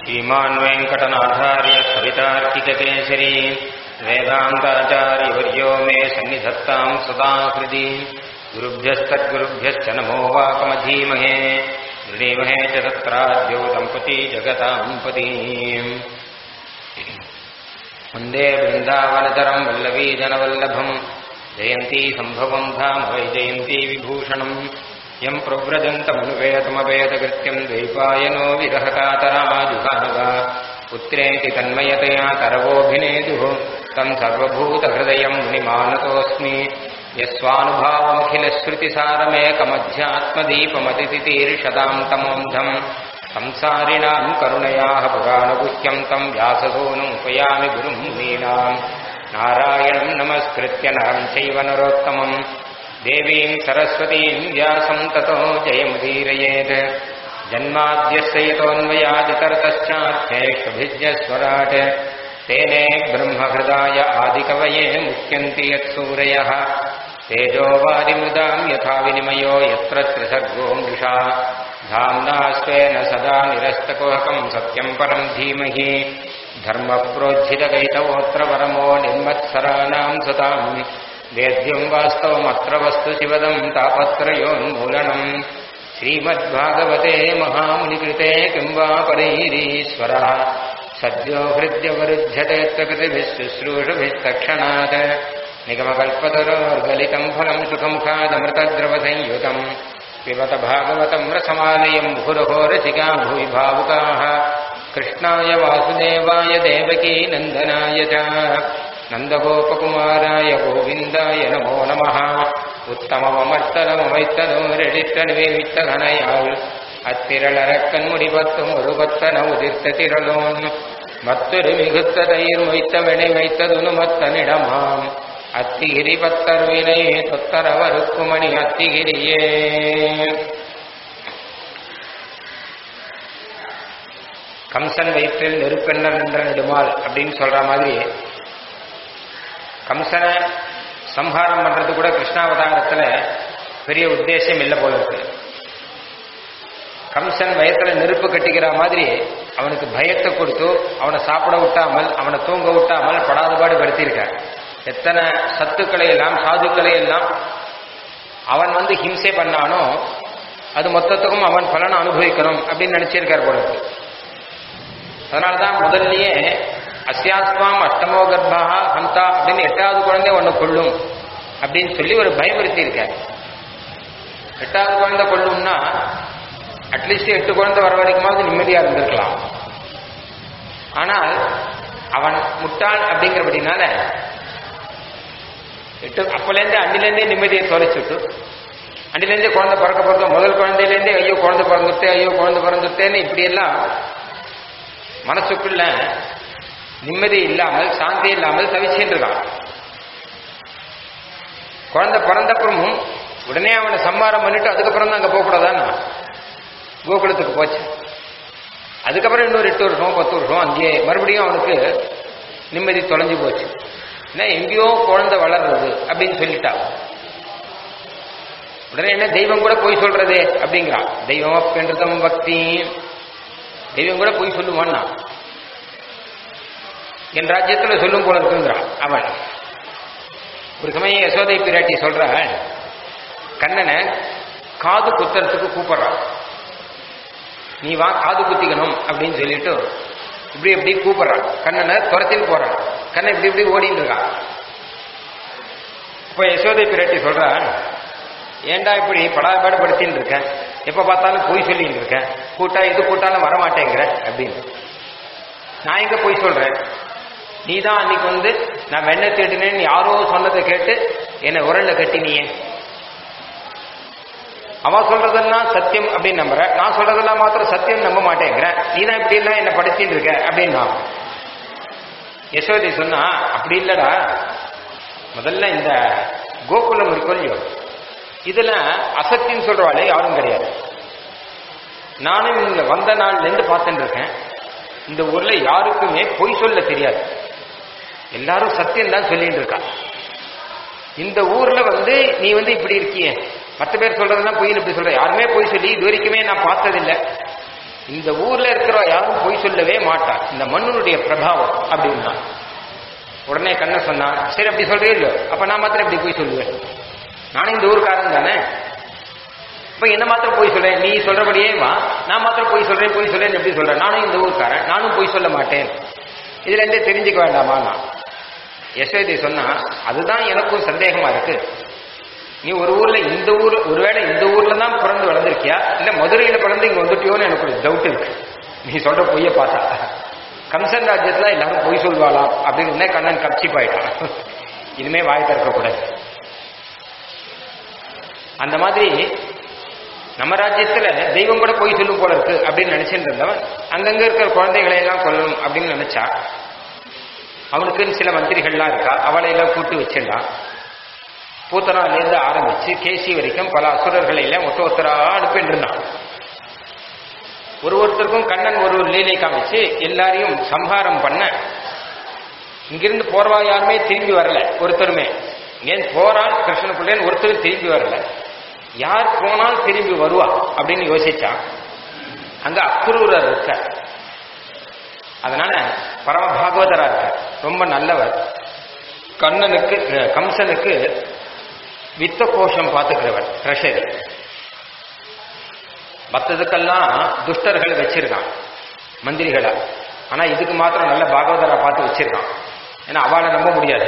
श्रीमान् वेङ्कटनाथार्य कवितार्किककेसरी वेदान्ताचार्यवर्यो मे सन्निधत्ताम् सदा हृदि गुरुभ्यस्तद्गुरुभ्यश्च नमो वाकमधीमहे दृढीमहे च तत्राद्यौ दम्पती जगताम् पतीम् वन्दे वृन्दावनचरम् वल्लवीजनवल्लभम् जयन्ती सम्भवम् धाम वै जयन्ती विभूषणम् यम् प्रव्रजन्तमनुपेतमपेतकृत्यम् द्वैपायनो विरहकातराजुहानव पुत्रेति तन्मयतया तरवोऽभिनेदुः तम् सर्वभूतहृदयम् मुनिमानतोऽस्मि यस्वानुभावमखिलश्रुतिसारमेकमध्यात्मदीपमतितितीर्षदाम् तमोऽन्धम् संसारिणाम् करुणयाः पुराणगुह्यम् तम् व्याससूनुमुपयामि गुरुम् मुनीनाम् नारायणम् नमस्कृत्य नरम् चैव नरोत्तमम् देवीम् सरस्वतीम् व्यासम् ततो जयमुदीरयेत् जन्माद्यस्य यतोऽन्वयादितरतश्चार्थेष्वभिज्ञस्वराट् तेने ब्रह्महृदाय आदिकवये मुह्यन्ति यत्सूरयः तेजोवादिमृदाम् यथा विनिमयो यत्र त्रिसर्गो मृषा धाम्ना स्वेन सदा निरस्तकोहकम् सत्यम् परम् धीमहि धर्मप्रोज्झितकैतवोऽत्र परमो निर्मत्सराणाम् सताम् वेद्यम् वास्तवमत्र वस्तु शिवदम् तापत्रयोन्मूलनम् श्रीमद्भागवते महामुनिकृते किम् वा परैरीश्वरः सद्यो हृद्यवरुध्यतेऽत्रकृतिभिः शुश्रूषुभिस्तक्षणात् निगमकल्पतरोर्गलितम् फलम् सुखमुखादमृतद्रवसंयुतम् पिबत भागवतम् रसमालयम् मुहुरहो रसिका भुवि भावुकाः कृष्णाय वासुदेवाय देवकी नन्दनाय च नन्दगोपकुमाराय गोविन्दाय नमो नमः உத்தமமர்த்தனமைத்தனோரெழித்தனுவித்தகனையாள் அத்திரளரக்கண் முடிபத்தும் உதிர்த்த திரளோன் மத்தொரு மிகுத்த தயிர் வைத்தவனை வைத்ததுனு மத்தனிடமாம் அத்திகிரி பத்தர் வினை தொத்தரவருக்குமணி அத்திகிரியே கம்சன் வயிற்றில் நெருப்பெண்ணர் நின்ற நெடுமாள் அப்படின்னு சொல்ற மாதிரி கம்சனை சம்ஹாரம் பண்றது கூட கிருஷ்ணாவதாரத்துல பெரிய உத்தேசம் இல்லை போல இருக்கு கம்சன் வயத்துல நெருப்பு கட்டிக்கிற மாதிரி அவனுக்கு பயத்தை கொடுத்து அவனை சாப்பிட விட்டாமல் அவனை தூங்க விட்டாமல் படாதபாடு படுத்தியிருக்க எத்தனை சத்துக்களை எல்லாம் சாதுக்களை எல்லாம் அவன் வந்து ஹிம்சை பண்ணானோ அது மொத்தத்துக்கும் அவன் பலனை அனுபவிக்கணும் அப்படின்னு நினைச்சிருக்கார் போல இருக்கு அதனாலதான் முதல்லயே அஸ்யாஸ்மாம் அஷ்டமோ கர்ப்பாக ஹந்தா அப்படின்னு எட்டாவது குழந்தை ஒன்று கொள்ளும் அப்படின்னு சொல்லி ஒரு பயமுறுத்தி இருக்கார் எட்டாவது குழந்தை கொள்ளும்னா அட்லீஸ்ட் எட்டு குழந்தை வர வரைக்குமாவது நிம்மதியா இருந்திருக்கலாம் ஆனால் அவன் முட்டாள் அப்படிங்கிறபடினால எட்டு அப்பலேருந்தே அண்டிலேருந்தே நிம்மதியை தொலைச்சுட்டு அண்டிலேருந்தே குழந்தை பிறக்க பிறக்க முதல் குழந்தையிலேருந்தே ஐயோ குழந்தை பிறந்துட்டே ஐயோ குழந்தை பிறந்துட்டேன்னு இப்படியெல்லாம் மனசுக்குள்ள நிம்மதி இல்லாமல் சாந்தி இல்லாமல் தவிச்சுட்டு இருக்கான் குழந்தை பிறந்தப்புறமும் உடனே அவனை சம்மாரம் பண்ணிட்டு அதுக்கப்புறம் தான் அங்கே போகக்கூடாதான்னு கோகுலத்துக்கு போச்சு அதுக்கப்புறம் இன்னொரு எட்டு வருஷம் பத்து வருஷம் அங்கேயே மறுபடியும் அவனுக்கு நிம்மதி தொலைஞ்சு போச்சு ஏன்னா எங்கேயோ குழந்தை வளர்றது அப்படின்னு சொல்லிட்டா உடனே என்ன தெய்வம் கூட போய் சொல்றதே அப்படிங்கிறான் தெய்வம் அப்படின்றதும் பக்தி தெய்வம் கூட போய் சொல்லுவான்னா என் ராஜ்யத்தில் சொல்லும் போல இருக்குங்கிறான் அவன் ஒரு சமயம் யசோதை பிராட்டி சொல்ற கண்ணனை காது குத்துறதுக்கு கூப்பிடுறான் நீ வா காது குத்திக்கணும் அப்படின்னு சொல்லிட்டு இப்படி இப்படி கூப்பிடுறான் கண்ணனை துரத்தின்னு போறான் கண்ணை இப்படி இப்படி ஓடிட்டு இருக்கான் இப்ப யசோதை பிராட்டி சொல்ற ஏண்டா இப்படி படாபாடு படுத்தின்னு இருக்கேன் எப்ப பார்த்தாலும் பொய் சொல்லிட்டு இருக்கேன் கூட்டா எது கூட்டாலும் வரமாட்டேங்கிற அப்படின்னு நான் எங்க பொய் சொல்றேன் நீ தான் அன்னைக்கு வந்து நான் வெண்ணை தேடினேன்னு யாரோ சொன்னதை கேட்டு என்னை உரல்ல கட்டினியே அவ சொல்றதெல்லாம் சத்தியம் அப்படின்னு நம்புற நான் சொல்றதெல்லாம் மாத்திரம் சத்தியம் நம்ப மாட்டேங்கிறேன் நீ தான் இப்படி எல்லாம் என்ன படிச்சுட்டு இருக்க அப்படின்னா யசோதி சொன்னா அப்படி இல்லடா முதல்ல இந்த கோகுலம் இருக்கும் இல்லையோ இதுல அசத்தின்னு சொல்றவாளே யாரும் கிடையாது நானும் இங்க வந்த நாள்ல இருந்து பார்த்துட்டு இருக்கேன் இந்த ஊர்ல யாருக்குமே பொய் சொல்ல தெரியாது எல்லாரும் சத்தியம் தான் சொல்லிட்டு இருக்கா இந்த ஊர்ல வந்து நீ வந்து இப்படி இருக்கியே மற்ற பேர் சொல்றதெல்லாம் பொய் இப்படி சொல்ற யாருமே பொய் சொல்லி இது வரைக்குமே நான் பார்த்ததில்லை இந்த ஊர்ல இருக்கிற யாரும் பொய் சொல்லவே மாட்டா இந்த மண்ணுடைய பிரபாவம் அப்படின்னா உடனே கண்ண சொன்னான் சரி அப்படி சொல்றே இல்லையோ அப்ப நான் மாத்திரம் எப்படி போய் சொல்லுவேன் நானும் இந்த ஊருக்காரன் தானே இப்ப என்ன மாத்திரம் போய் சொல்றேன் நீ சொல்றபடியே வா நான் மாத்திரம் போய் சொல்றேன் போய் சொல்றேன் எப்படி சொல்றேன் நானும் இந்த ஊருக்காரன் நானும் போய் சொல்ல மாட்டேன் இதுல இருந்தே தெரிஞ்சுக்க வேண்டாமா நான் யசோதை சொன்னா அதுதான் எனக்கும் சந்தேகமா இருக்கு நீ ஒரு ஊர்ல இந்த ஊர் ஒருவேளை இந்த ஊர்ல தான் பிறந்து வளர்ந்துருக்கியா இல்ல மதுரையில பிறந்து இங்க வந்துட்டியோன்னு எனக்கு ஒரு டவுட் இருக்கு நீ சொல்ற பொய்ய பார்த்தா கம்சன் ராஜ்யத்துல எல்லாரும் பொய் சொல்வாளாம் அப்படின்னு உடனே கண்ணன் கப்சி போயிட்டான் இனிமே வாய் திறக்க கூடாது அந்த மாதிரி நம்ம ராஜ்யத்துல தெய்வம் கூட பொய் சொல்லும் போல இருக்கு அப்படின்னு நினைச்சிட்டு இருந்தவன் அங்கங்க இருக்கிற குழந்தைகளை எல்லாம் கொல்லணும் அப்படின்னு நினைச்சா அவனுக்குன்னு சில மந்திரிகள்லாம் இருக்கா அவளை எல்லாம் கூட்டு வச்சிருந்தான் பூத்தனாலேருந்து ஆரம்பிச்சு கேசி வரைக்கும் பல அசுரர்களை எல்லாம் ஒத்த ஒத்தரா அனுப்பிட்டு இருந்தான் ஒரு ஒருத்தருக்கும் கண்ணன் ஒரு ஒரு லீலை காமிச்சு எல்லாரையும் சம்ஹாரம் பண்ண இங்கிருந்து போறவா யாருமே திரும்பி வரல ஒருத்தருமே ஏன் போறால் கிருஷ்ணனுக்குள்ளேன்னு ஒருத்தரும் திரும்பி வரல யார் போனால் திரும்பி வருவா அப்படின்னு யோசிச்சான் அங்க அக்ரூரர் இருக்க அதனால பரம பாகவதரா இருக்க ரொம்ப நல்லவர் கண்ணனுக்கு அஹ், கம்சனுக்கு வித்த கோஷம் பார்த்துக்கிறவன் ட்ரெஷரி மற்றதுக்கெல்லாம் துஷ்டர்கள் வச்சிருக்கான் மந்திரிகளா ஆனா இதுக்கு மாத்திரம் நல்ல பாகவதரா பார்த்து வச்சிருக்கான் ஏன்னா அவளை நம்ப முடியாது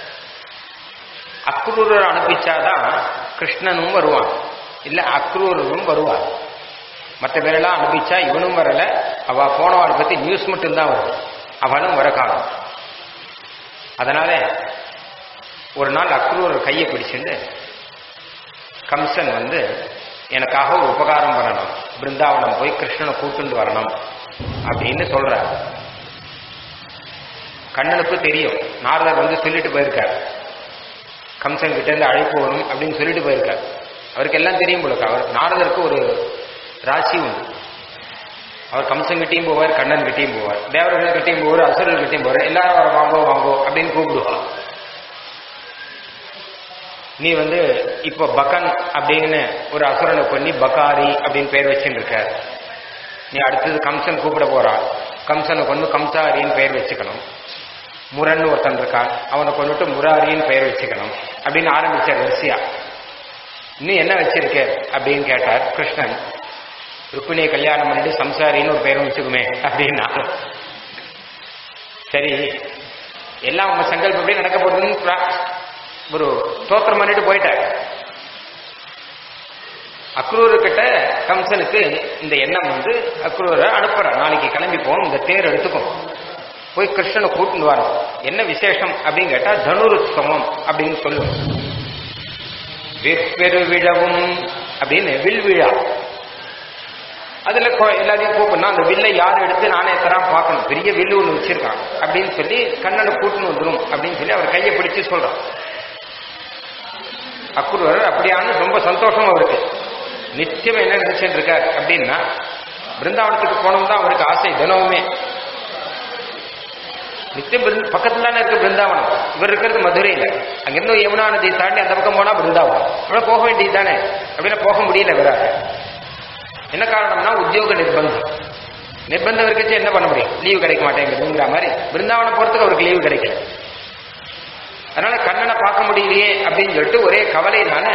அக்ரூரர் அனுப்பிச்சாதான் கிருஷ்ணனும் வருவான் இல்ல அக்ரூரரும் வருவார் மற்ற பேரெல்லாம் அனுப்பிச்சா இவனும் வரல அவ போனவாளை பத்தி நியூஸ் மட்டும்தான் வரும் அவளும் வர காணும் அதனால ஒரு நாள் அக்ரூரர் கையை பிடிச்சிட்டு கம்சன் வந்து எனக்காக ஒரு உபகாரம் பண்ணணும் பிருந்தாவனம் போய் கிருஷ்ணனை கூட்டுண்டு வரணும் அப்படின்னு சொல்றார் கண்ணனுக்கு தெரியும் நாரதர் வந்து சொல்லிட்டு போயிருக்கார் கம்சன் கிட்ட இருந்து அழைப்பு வரும் அப்படின்னு சொல்லிட்டு போயிருக்கார் அவருக்கு எல்லாம் தெரியும் போல அவர் நாரதருக்கு ஒரு ராசி உண்டு அவர் கம்சன் கிட்டையும் போவார் கண்ணன் கிட்டையும் போவார் தேவர்கள் கிட்டையும் போவார் அசுரர்கள் கிட்டையும் போவார் எல்லாரும் வர வாங்கோ வாங்கோ அப்படின்னு கூப்பிடுவா நீ வந்து இப்போ பகன் அப்படின்னு ஒரு அசுரனை பண்ணி பகாரி அப்படின்னு பேர் வச்சுட்டு இருக்க நீ அடுத்தது கம்சன் கூப்பிட போறா கம்சனை கொண்டு கம்சாரின்னு பெயர் வச்சுக்கணும் முரன் ஒருத்தன் இருக்கான் அவனை கொண்டுட்டு முராரின்னு பெயர் வச்சுக்கணும் அப்படின்னு ஆரம்பிச்சார் வரிசையா இன்னும் என்ன வச்சிருக்க அப்படின்னு கேட்டார் கிருஷ்ணன் ருக்மிணியை கல்யாணம் பண்ணிட்டு சம்சாரின்னு ஒரு பெயரும் வச்சுக்குமே அப்படின்னா சரி எல்லாம் உங்க சங்கல்பப்படி நடக்க போகுதுன்னு பிரா- ஒரு தோத்திரம் பண்ணிட்டு போயிட்டார் அக்ரூர்கிட்ட கம்சனுக்கு இந்த எண்ணம் வந்து அக்ரூரை அனுப்புற நாளைக்கு கிளம்பி போவோம் இந்த தேர் எடுத்துக்கும் போய் கிருஷ்ணனை கூட்டிட்டு வரோம் என்ன விசேஷம் அப்படின்னு கேட்டா தனுருத்சவம் அப்படின்னு சொல்லுவோம் வெற்பெரு விழவும் அப்படின்னு வில் விழா அதுல கொ- எல்லாரையும் கூப்பிடணும் அந்த வில்லை யார் எடுத்து நானே தரான் பார்க்கணும் பெரிய வில்லு ஒன்று வச்சிருக்கான் அப்படின்னு சொல்லி கண்ணனை கூட்டின்னு வந்துடும் அப்படின்னு சொல்லி அவர் கையை பிடிச்சு சொல்றான் அக்குருவர் அப்படியான ரொம்ப சந்தோஷம் அவருக்கு நித்தியம் என்ன நினைச்சுட்டு இருக்கார் அப்படின்னா பிருந்தாவனத்துக்கு போனோம் தான் அவருக்கு ஆசை தினமுமே நித்தியம் பிருந்த- பக்கத்துல தானே இருக்கு பிருந்தாவனம் இவர் இருக்கிறது மதுரையில அங்கிருந்து யமுனா நதி தாண்டி அந்த பக்கம் போனா பிருந்தாவனம் அவ்வளவு போக வேண்டியது தானே அப்படின்னா போக முடியல இவராக என்ன காரணம்னா உத்தியோக நிர்பந்தம் நிர்பந்தம் இருக்கச்சு என்ன பண்ண முடியும் லீவு கிடைக்க மாட்டேங்குதுங்கிற மாதிரி பிருந்தாவனம் போறதுக்கு அவருக்கு லீவு கிடைக்கல அதனால கண்ணனை பார்க்க முடியலையே அப்படின்னு சொல்லிட்டு ஒரே கவலையினால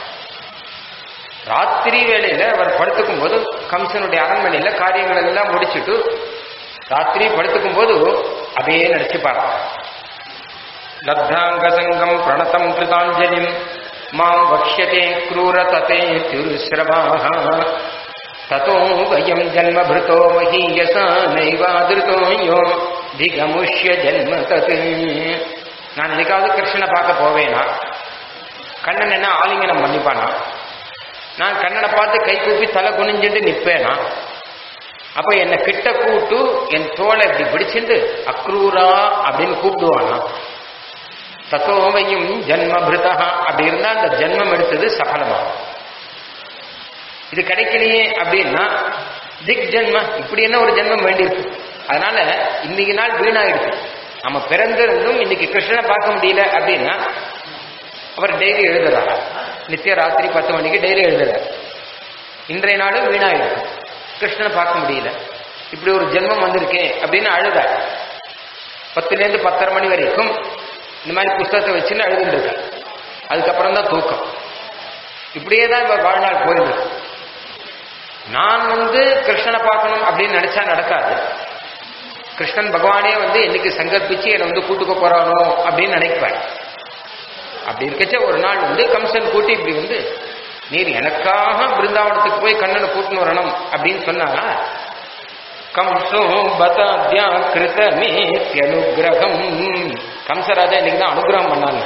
ராத்திரி வேளையில அவர் படுத்துக்கும் போது கம்சனுடைய அரண்மனையில காரியங்கள் எல்லாம் முடிச்சுட்டு ராத்திரி படுத்துக்கும் போது அதையே நடிச்சு பார்ப்பார் லப்தாங்க சங்கம் பிரணதம் கிருதாஞ்சலிம் மாம் வக்ஷதே क्रूर ததே திருஸ்ரவாः ததோ வயம் ஜன்மபிருதோ மகீயசா நைவாதிருத்தோ யோ திகமுஷ்ய ஜன்ம தத் நான் என்னைக்காவது கிருஷ்ணனை பார்க்க போவேனா கண்ணன் என்ன ஆலிங்கனம் பண்ணிப்பானா நான் கண்ணனை பார்த்து கை கூப்பி தலை குனிஞ்சுட்டு நிப்பேனா அப்ப என்னை கிட்ட கூட்டு என் தோலை இப்படி பிடிச்சிட்டு அக்ரூரா அப்படின்னு கூப்பிடுவானா தத்தோவையும் ஜன்மபிருதா அப்படி இருந்தா அந்த ஜென்மம் எடுத்தது சஃலமாகும் இது கிடைக்கலையே அப்படின்னா திக் ஜென்ம இப்படி என்ன ஒரு ஜென்மம் வேண்டியிருக்கு அதனால இன்னைக்கு நாள் வீணாயிடுச்சு நம்ம பிறந்திருந்தும் இன்னைக்கு கிருஷ்ணனை பார்க்க முடியல அப்படின்னா அவர் டெய்லி எழுதுறாரு நித்திய ராத்திரி பத்து மணிக்கு டெய்லி எழுதுறாரு இன்றைய நாளும் வீணாயிடுச்சு கிருஷ்ணனை பார்க்க முடியல இப்படி ஒரு ஜென்மம் வந்திருக்கேன் அப்படின்னு அழுத பத்துலேருந்து பத்தரை மணி வரைக்கும் இந்த மாதிரி புஸ்தகத்தை வச்சுன்னு அழுதுட்டு இருக்க அதுக்கப்புறம் தான் தூக்கம் இப்படியே தான் இவர் வாழ்நாள் போயிருக்கு நான் வந்து கிருஷ்ணனை பார்க்கணும் அப்படின்னு நினைச்சா நடக்காது கிருஷ்ணன் பகவானே வந்து என்னைக்கு சங்கல்பிச்சு என்னை வந்து கூட்டுக்க போறானோ அப்படின்னு நினைப்பேன் அப்படி இருக்கச்ச ஒரு நாள் வந்து கம்சன் கூட்டி இப்படி வந்து நீர் எனக்காக பிருந்தாவனத்துக்கு போய் கண்ணனை கூட்டின்னு வரணும் அப்படின்னு சொன்னாங்க கம்சோ பதாத்யா கிருதமே அனுகிரகம் கம்சராஜா இன்னைக்கு தான் அனுகிரகம் பண்ணாங்க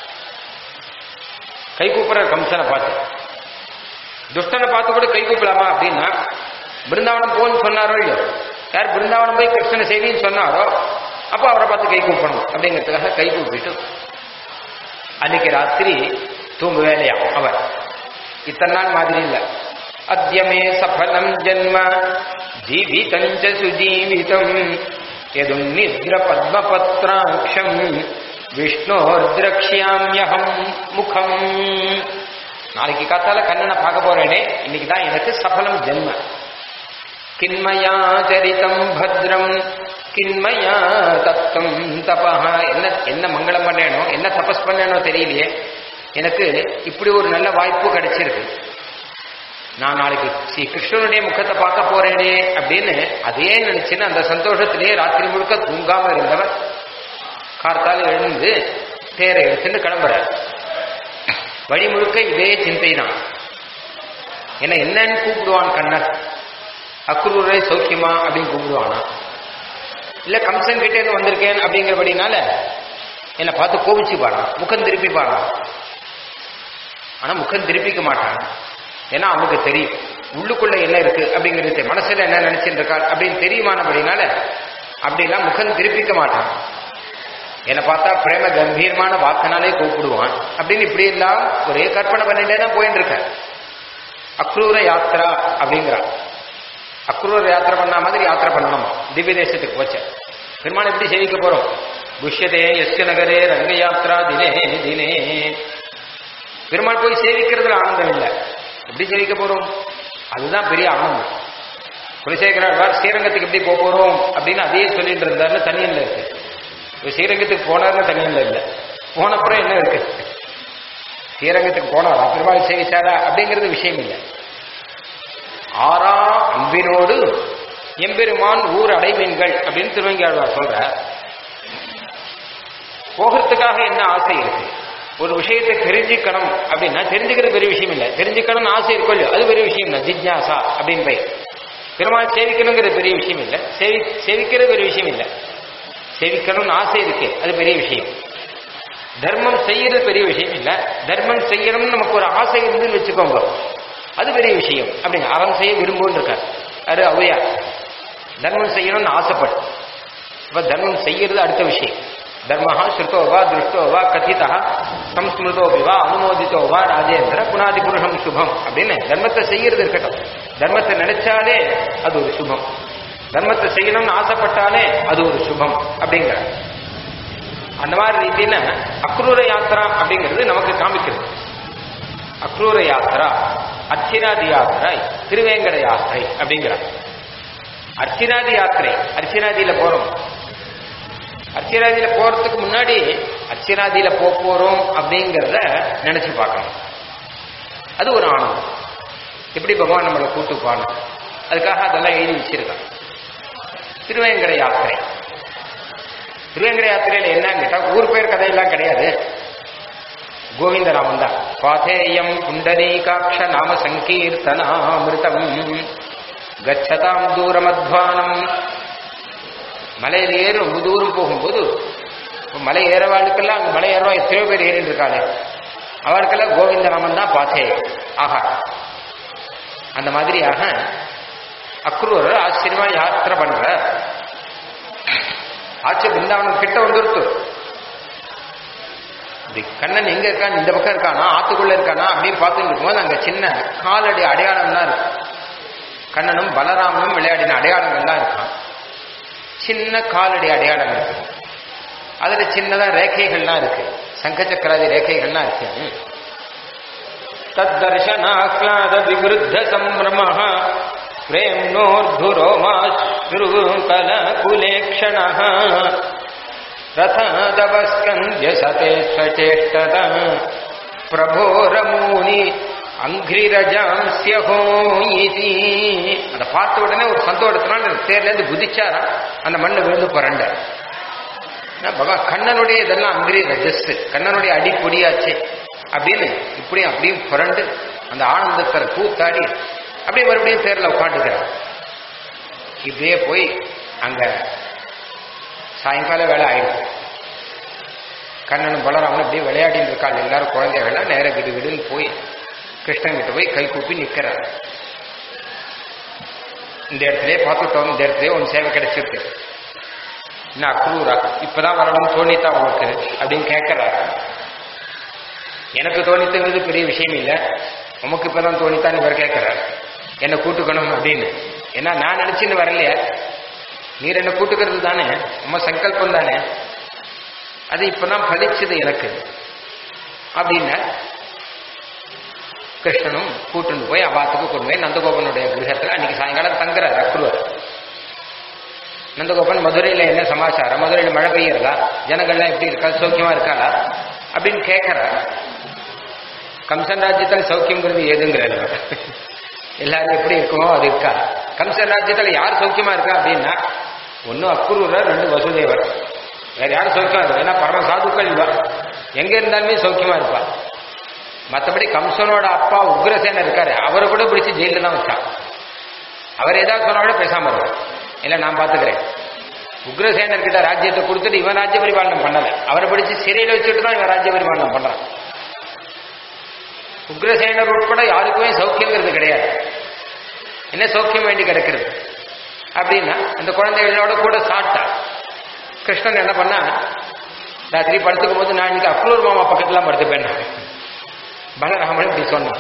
கை கூப்பிடுற கம்சனை பார்த்து துஷ்டனை பார்த்து கூட கை கூப்பிடலாமா அப்படின்னா பிருந்தாவனம் போன்னு சொன்னாரோ இல்லையோ யார் பிருந்தாவனம் போய் கிருஷ்ணனை செய்தின்னு சொன்னாரோ அப்போ அவரை பார்த்து கை கூப்பிடணும் அப்படிங்கிறதுக்காக கை கூப்பிட்டு அன்னைக்கு ராத்திரி தூங்கு வேலையா அவர் இத்தனை நாள் மாதிரி இல்லை அத்தியமே சஃலம் ஜன்ம ஜீவிதஞ்ச சுஜீவிதம் எது நித்ர பத்மபத்ராட்சம் விஷ்ணோர்திரக்ஷியாமியகம் முகம் நாளைக்கு காத்தால கண்ணனை பார்க்க போறேனே இன்னைக்கு தான் எனக்கு சஃலம் ஜென்ம கிண்மயா சரிதம் பத்ரம் கிண்மயா தத்துவம் தபா என்ன என்ன மங்களம் பண்ணேனோ என்ன தபஸ் பண்ணேனோ தெரியலையே எனக்கு இப்படி ஒரு நல்ல வாய்ப்பு கிடைச்சிருக்கு நான் நாளைக்கு ஸ்ரீ கிருஷ்ணனுடைய முகத்தை பார்க்க போறேனே அப்படின்னு அதையே நினைச்சுன்னு அந்த சந்தோஷத்திலேயே ராத்திரி முழுக்க தூங்காம இருந்தவர் கார்த்தால எழுந்து தேரை எடுத்துட்டு கிளம்புறார் வழி முழுக்க இதே சிந்தை தான் என்ன என்னன்னு கூப்பிடுவான் கண்ணன் அக்ரூரை சௌக்கியமா அப்படின்னு கூப்பிடுவானா இல்ல கம்சன் கிட்டே இருந்து வந்திருக்கேன் அப்படிங்கிறபடினால என்னை பார்த்து கோபிச்சு பாடான் முகம் திருப்பி பாடான் ஆனா முகம் திருப்பிக்க மாட்டான் ஏன்னா அவனுக்கு தெரியும் உள்ளுக்குள்ள என்ன இருக்கு அப்படிங்கிறது தெரியும். மனசுல என்ன நினைச்சிட்டு இருக்காள் அப்படின்னு தெரியுமானபடினால அப்படிலாம் முகம் திருப்பிக்க மாட்டான் என்னை பார்த்தா பிரேம கம்பீரமான வாக்கினாலே கூப்பிடுவான் அப்படின்னு இப்படி எல்லாம் ஒரே கற்பனை பண்ணிட்டே தான் போயிட்டு இருக்கேன் அக்ரூர யாத்திரா அப்படிங்கிறான் அக்ரூர யாத்திரை பண்ண மாதிரி யாத்திரை பண்ணணுமா திவ்ய தேசத்துக்கு போச்ச பெருமாள் எப்படி சேவிக்க போறோம் புஷ்யதே எஸ்ய நகரே ரங்க யாத்ரா தினே தினே பெருமாள் போய் சேவிக்கிறதுல ஆனந்தம் இல்லை எப்படி சேவிக்க போறோம் அதுதான் பெரிய ஆனந்தம் குலசேகராழ்வார் ஸ்ரீரங்கத்துக்கு எப்படி போக போறோம் அப்படின்னு அதையே சொல்லிட்டு இருந்தாருன்னு தனியன்ல இருக்கு இப்ப ஸ்ரீரங்கத்துக்கு போனார்னு தனியன்ல இல்லை போனப்புறம் என்ன இருக்கு ஸ்ரீரங்கத்துக்கு போனாரா பெருமாள் சேவிச்சாரா அப்படிங்கிறது விஷயம் இல்லை ஆறா அன்பினோடு எம்பெருமான் ஊர் அடைவீன்கள் அப்படின்னு திருவங்கியாழ்வார் சொல்ற போகிறதுக்காக என்ன ஆசை இருக்கு ஒரு விஷயத்தை தெரிஞ்சுக்கணும் அப்படின்னா தெரிஞ்சுக்கிறது பெரிய விஷயம் இல்லை தெரிஞ்சுக்கணும்னு ஆசை இருக்கும் இல்லையோ அது பெரிய விஷயம் இல்லை ஜிஜ்ஞாசா அப்படின்னு பெயர் பெருமாள் சேவிக்கணுங்கிறது பெரிய விஷயம் இல்லை சேவி சேவிக்கிறது பெரிய விஷயம் இல்லை சேவிக்கணும்னு ஆசை இருக்கு அது பெரிய விஷயம் தர்மம் செய்யறது பெரிய விஷயம் இல்லை தர்மம் செய்யணும்னு நமக்கு ஒரு ஆசை இருந்துன்னு வச்சுக்கோங்க அது பெரிய விஷயம் அப்படிங்க அறம் செய்ய விரும்புன்னு இருக்கார் அது அவையா தர்மம் செய்யணும்னு ஆசைப்படு இப்ப தர்மம் செய்யறது அடுத்த விஷயம் தர்மஹா ஸ்ருதோவா திருஷ்டோவா கதிதா சம்ஸ்மிருதோபிவா அனுமோதித்தோவா ராஜேந்திர புனாதி புருஷம் சுபம் அப்படின்னு தர்மத்தை செய்யறது இருக்கட்டும் தர்மத்தை நினைச்சாலே அது ஒரு சுபம் தர்மத்தை செய்யணும்னு ஆசைப்பட்டாலே அது ஒரு சுபம் அப்படிங்கிற அந்த மாதிரி ரீதியில அக்ரூர யாத்திரா அப்படிங்கிறது நமக்கு காமிக்கிறது அக்ரூர யாத்திரா அர்ச்சிராதி யாத்திரை திருவேங்கட யாத்திரை அப்படிங்கிறார் அர்ச்சிராதி யாத்திரை அர்ச்சிராதியில போறோம் அர்ச்சிராதியில போறதுக்கு முன்னாடி அர்ச்சிராதியில போக போறோம் அப்படிங்கிறத நினைச்சு பார்க்கணும் அது ஒரு ஆனந்தம் எப்படி பகவான் நம்மளை கூட்டுப்பான்னு அதுக்காக அதெல்லாம் எழுதி வச்சிருக்கான் திருவேங்கட யாத்திரை திருவேங்கட யாத்திரையில என்னன்னு கேட்டா ஊர் பேர் கதையெல்லாம் கிடையாது கோவிந்த நாமம் தான் பாதேயம் புண்டரீகாட்ச நாம சங்கீர்த்தனாமிருதம் கச்சதாம் தூரமத்வானம் மலையில் ஏறி ரொம்ப தூரம் போகும்போது இப்ப மலை ஏறவாளுக்கெல்லாம் அங்க மலை ஏறவா எத்தனையோ பேர் ஏறிட்டு இருக்காளே அவளுக்கெல்லாம் கோவிந்த நாமம் தான் பாத்தேயம் ஆஹா அந்த மாதிரியாக அக்ரூர் ஆச்சரியமா யாத்திரை பண்ற ஆச்சு பிருந்தாவனம் கிட்ட வந்துருத்து இப்படி கண்ணன் எங்க இருக்கான் இந்த பக்கம் இருக்கானா ஆத்துக்குள்ள இருக்கானா அப்படின்னு பார்த்துட்டு இருக்கும்போது அங்க சின்ன காலடி அடையாளம்லாம் இருக்கு கண்ணனும் பலராமனும் விளையாடின அடையாளங்கள்லாம் இருக்கான் சின்ன காலடி அடையாளம் இருக்கு அதுல சின்னதா ரேகைகள்லாம் இருக்கு சங்க சக்கராதி ரேகைகள்லாம் இருக்கு தத்தர்ஷனாஹ்லாத விவருத்த சம்பிரம प्रेम्नोर्धुरोमाश्रुकलकुलेक्षणः रथादवस्कन्द्य सते स्वचेष्टत பிரபோரமூனி அங்கிரஜாம்சியஹோ இதி அதை பார்த்த உடனே ஒரு சந்தோஷத்தினால அந்த தேர்ல இருந்து குதிச்சாரா அந்த மண்ணு விழுந்து புரண்ட பகவான் கண்ணனுடைய இதெல்லாம் அங்கிரி ரஜஸ் கண்ணனுடைய அடிப்பொடியாச்சே அப்படின்னு இப்படியும் அப்படியும் புரண்டு அந்த ஆனந்தத்தில் கூத்தாடி அப்படியே மறுபடியும் தேர்ல உட்காந்துக்கிறார் இப்படியே போய் அங்க சாயங்கால வேலை ஆயிடுச்சு கண்ணனும் பலராமனும் அப்படியே விளையாடிட்டு இருக்காள் எல்லாரும் குழந்தைகள்லாம் நேர விடு விடுன்னு போய் கிருஷ்ணன் கிட்ட போய் கை கூப்பி நிக்கிறார் இந்த இடத்துலயே பார்த்துட்டோம் இந்த இடத்துலயே உன் சேவை கிடைச்சிருக்கு என்ன அக்ரூரா இப்பதான் வரணும்னு தோணித்தா உனக்கு அப்படின்னு கேட்கிறார் எனக்கு தோணித்துங்கிறது பெரிய விஷயம் இல்லை உமக்கு இப்பதான் தோணித்தான் இவர் கேட்கிறார் என்ன கூட்டுக்கணும் அப்படின்னு ஏன்னா நான் நினைச்சுன்னு வரலையே நீர் என்ன கூட்டுக்கிறது தானே உம்ம சங்கல்பம் தானே அது இப்பதான் பலிச்சது எனக்கு அப்படின்னா கிருஷ்ணனும் கூட்டுன்னு போய் அவாத்துக்கு கொண்டு போய் நந்தகோபனுடைய கிரகத்தில் அன்னைக்கு சாயங்காலம் தங்குறார் அக்ரூர் நந்தகோபன் மதுரையில என்ன சமாச்சாரம் மதுரையில மழை பெய்யறதா ஜனங்கள்லாம் எப்படி இருக்கா சௌக்கியமா இருக்காளா அப்படின்னு கேட்கிறார் கம்சன் ராஜ்யத்தில் சௌக்கியங்கிறது ஏதுங்கிறது எல்லாரும் எப்படி இருக்குமோ அது இருக்கா கம்சன் ராஜ்யத்தில் யார் சௌக்கியமா இருக்கா அப்படின்னா ஒன்னும் அக்குரூரர் ரெண்டு வசுதேவர் வேற யாரும் சௌக்கியமா இருக்கா ஏன்னா பரம சாதுக்கள் இவா எங்க இருந்தாலுமே சௌக்கியமா இருப்பா மற்றபடி கம்சனோட அப்பா உக்ரசேனர் இருக்காரு அவரை கூட பிடிச்சி ஜெயில தான் வச்சான் அவர் ஏதாவது சொன்னாலும் பேசாம இருக்கும் இல்ல நான் பாத்துக்கிறேன் உக்ரசேனர் கிட்ட ராஜ்யத்தை கொடுத்துட்டு இவன் ராஜ்ய பரிபாலனம் பண்ணல அவரை பிடிச்சி சிறையில் வச்சுட்டு தான் இவன் ராஜ்ய பரிபாலனம் பண்றான் உக்ரசேனர் உட்பட யாருக்குமே சௌக்கியங்கிறது கிடையாது என்ன சௌக்கியம் வேண்டி கிடக்கிறது அப்படின்னா அந்த குழந்தைகளோட கூட சாப்பிட்டா கிருஷ்ணன் என்ன பண்ணா ராத்திரி படுத்துக்கும் போது நான் இன்னைக்கு அக்ரூர் மாமா பக்கத்துல படுத்துப்பேன் பலராமன் இப்படி சொன்னான்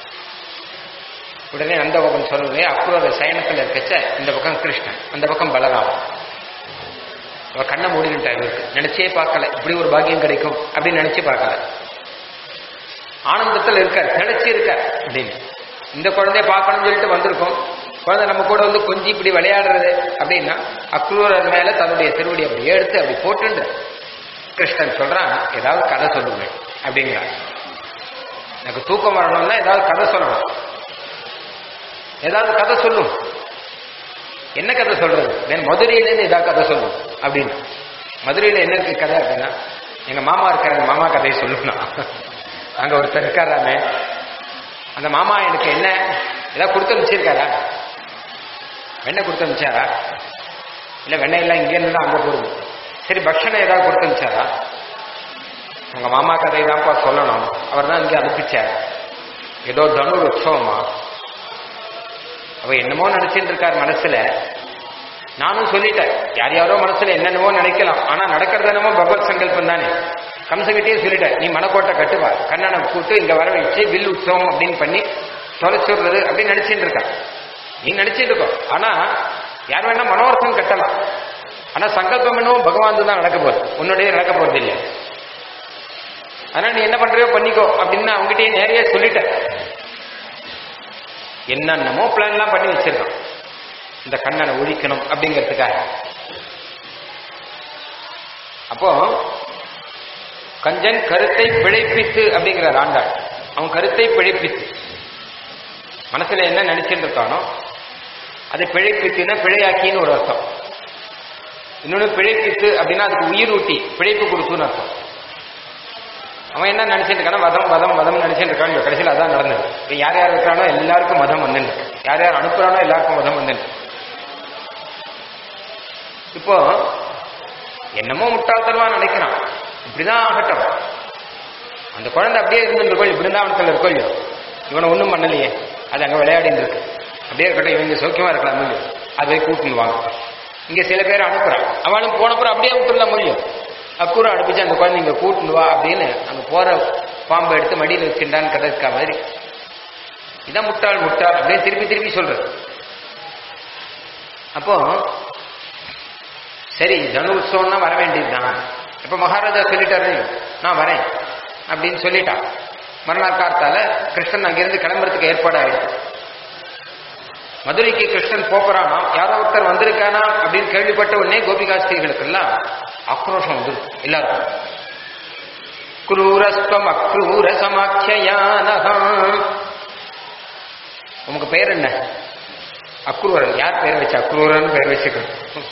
உடனே நந்தகோபன் சொல்லுவே அக்ரூர சயனத்தில் இருக்கச்ச இந்த பக்கம் கிருஷ்ணன் அந்த பக்கம் பலராமன் அவ கண்ணை மூடினுட்டா இவருக்கு நினைச்சே பார்க்கல இப்படி ஒரு பாக்கியம் கிடைக்கும் அப்படின்னு நினைச்சு பார்க்கல ஆனந்தத்தில் இருக்கார் நினைச்சு இருக்கார் அப்படின்னு இந்த குழந்தைய பார்க்கணும்னு சொல்லிட்டு வந்திருக்கோம் குழந்தை நம்ம கூட வந்து கொஞ்சம் இப்படி விளையாடுறது அப்படின்னா அக்ரூரர் மேல தன்னுடைய திருவடி அப்படி எடுத்து அப்படி போட்டுண்டு கிருஷ்ணன் சொல்றான் ஏதாவது கதை சொல்லுங்க அப்படிங்கிறான் எனக்கு தூக்கம் வரணும்னா ஏதாவது கதை சொல்லணும் ஏதாவது கதை சொல்லும் என்ன கதை சொல்றது நான் மதுரையிலேருந்து ஏதாவது கதை சொல்லும் அப்படின்னு மதுரையில என்ன இருக்கு கதை அப்படின்னா எங்க மாமா இருக்காரு மாமா கதையை சொல்லணும் அங்க ஒருத்தர் இருக்காராமே அந்த மாமா எனக்கு என்ன ஏதாவது கொடுத்து அனுப்பிச்சிருக்காரா வெண்ணெய் கொடுத்து அனுப்பிச்சாரா இல்ல வெண்ணெய் எல்லாம் இங்க இருந்து தான் அங்க போடுது சரி பக்ஷணம் ஏதாவது கொடுத்து அனுப்பிச்சாரா உங்க மாமா கதை தான்ப்பா சொல்லணும் அவர் தான் இங்க அனுப்பிச்சார் ஏதோ தனுர் உற்சவமா அவ என்னமோ நினைச்சிட்டு இருக்கார் மனசுல நானும் சொல்லிட்டேன் யார் யாரோ மனசுல என்னென்னவோ நினைக்கலாம் ஆனா நடக்கிறது என்னமோ பகவத் சங்கல்பம் தானே கம்சகிட்டே சொல்லிட்டேன் நீ மனக்கோட்டை கட்டுவா கண்ணனை கூட்டு இங்க வர வச்சு வில் உற்சவம் அப்படின்னு பண்ணி தொலைச்சுடுறது அப்படின்னு நினைச்சிட்டு இருக்க நீ நினைச்சிட்டு இருக்கோம் ஆனா யார் வேணா மனோரத்தம் கட்டலாம் ஆனா சங்கல்பம் என்னவோ பகவான் தான் நடக்க போகுது உன்னுடைய நடக்க போறது இல்லை அதனால நீ என்ன பண்றியோ பண்ணிக்கோ அப்படின்னு அவங்ககிட்டயே நேரையே சொல்லிட்டேன் என்னென்னமோ பிளான் எல்லாம் பண்ணி வச்சிருக்கான் இந்த கண்ணனை ஒழிக்கணும் அப்படிங்கிறதுக்காக அப்போ கஞ்சன் கருத்தை பிழைப்பித்து அப்படிங்கிற ஆண்டாள் அவன் கருத்தை பிழைப்பித்து மனசுல என்ன நினைச்சிட்டு இருக்கானோ அதை பிழைப்பித்துன்னா பிழையாக்கின்னு ஒரு அர்த்தம் இன்னொன்னு பிழைப்பித்து அப்படின்னா அதுக்கு உயிர் ஊட்டி பிழைப்பு கொடுத்துன்னு அர்த்தம் அவன் என்ன நினைச்சிட்டு இருக்கானா வதம் வதம் வதம் நினைச்சிட்டு இருக்கான் கடைசியில் அதான் நடந்தது இப்ப யார் யார் இருக்கானோ எல்லாருக்கும் மதம் வந்துட்டு யார் யார் அனுப்புறானோ எல்லாருக்கும் மதம் வந்துட்டு இப்போ என்னமோ முட்டாள்தனமா நினைக்கிறான் இப்படிதான் ஆகட்டும் அந்த குழந்தை அப்படியே இருந்துருக்கோம் பிருந்தாவனத்தில் இருக்கோ இல்லையோ இவனை ஒன்றும் பண்ணலையே அது அங்கே விளையாடின்னு இருக்கு அப்படியே இருக்கட்டும் இவங்க சௌக்கியமா இருக்கலாம் இல்லையோ அதை கூட்டின்னு வாங்க இங்க சில பேர் அனுப்புறான் அவனும் போனப்புறம் அப்படியே விட்டுலாம் முடியும் அக்கூரம் அனுப்பிச்சு அந்த குழந்தை இங்க கூட்டின்னு வா அப்படின்னு அங்க போற பாம்பை எடுத்து மடியில் வச்சுட்டான்னு கதைக்கா மாதிரி இதான் முட்டாள் முட்டாள் அப்படியே திருப்பி திருப்பி சொல்றது அப்போ சரி தனு உற்சவம்னா வர வேண்டியதுதான் இப்ப மகாராஜா சொல்லிட்டாரு நான் வரேன் அப்படின்னு சொல்லிட்டான் மறுநாள் காத்தால கிருஷ்ணன் அங்கிருந்து கிளம்புறதுக்கு ஏற்பாடு ஆயிடுச்சு மதுரைக்கு கிருஷ்ணன் போகிறானா யாரோ ஒருத்தர் வந்திருக்கானா அப்படின்னு கேள்விப்பட்ட உடனே கோபிகாஸ்திரிகளுக்கெல்லாம் ஆக்ரோஷம் வந்துருக்கு எல்லாருக்கும் குரூரஸ்வம் அக்ரூர சமாக்கியானகம் உமக்கு பேர் என்ன அக்ரூரன் யார் பேர் வச்சு அக்ரூரன் பேர் வச்சுக்கணும்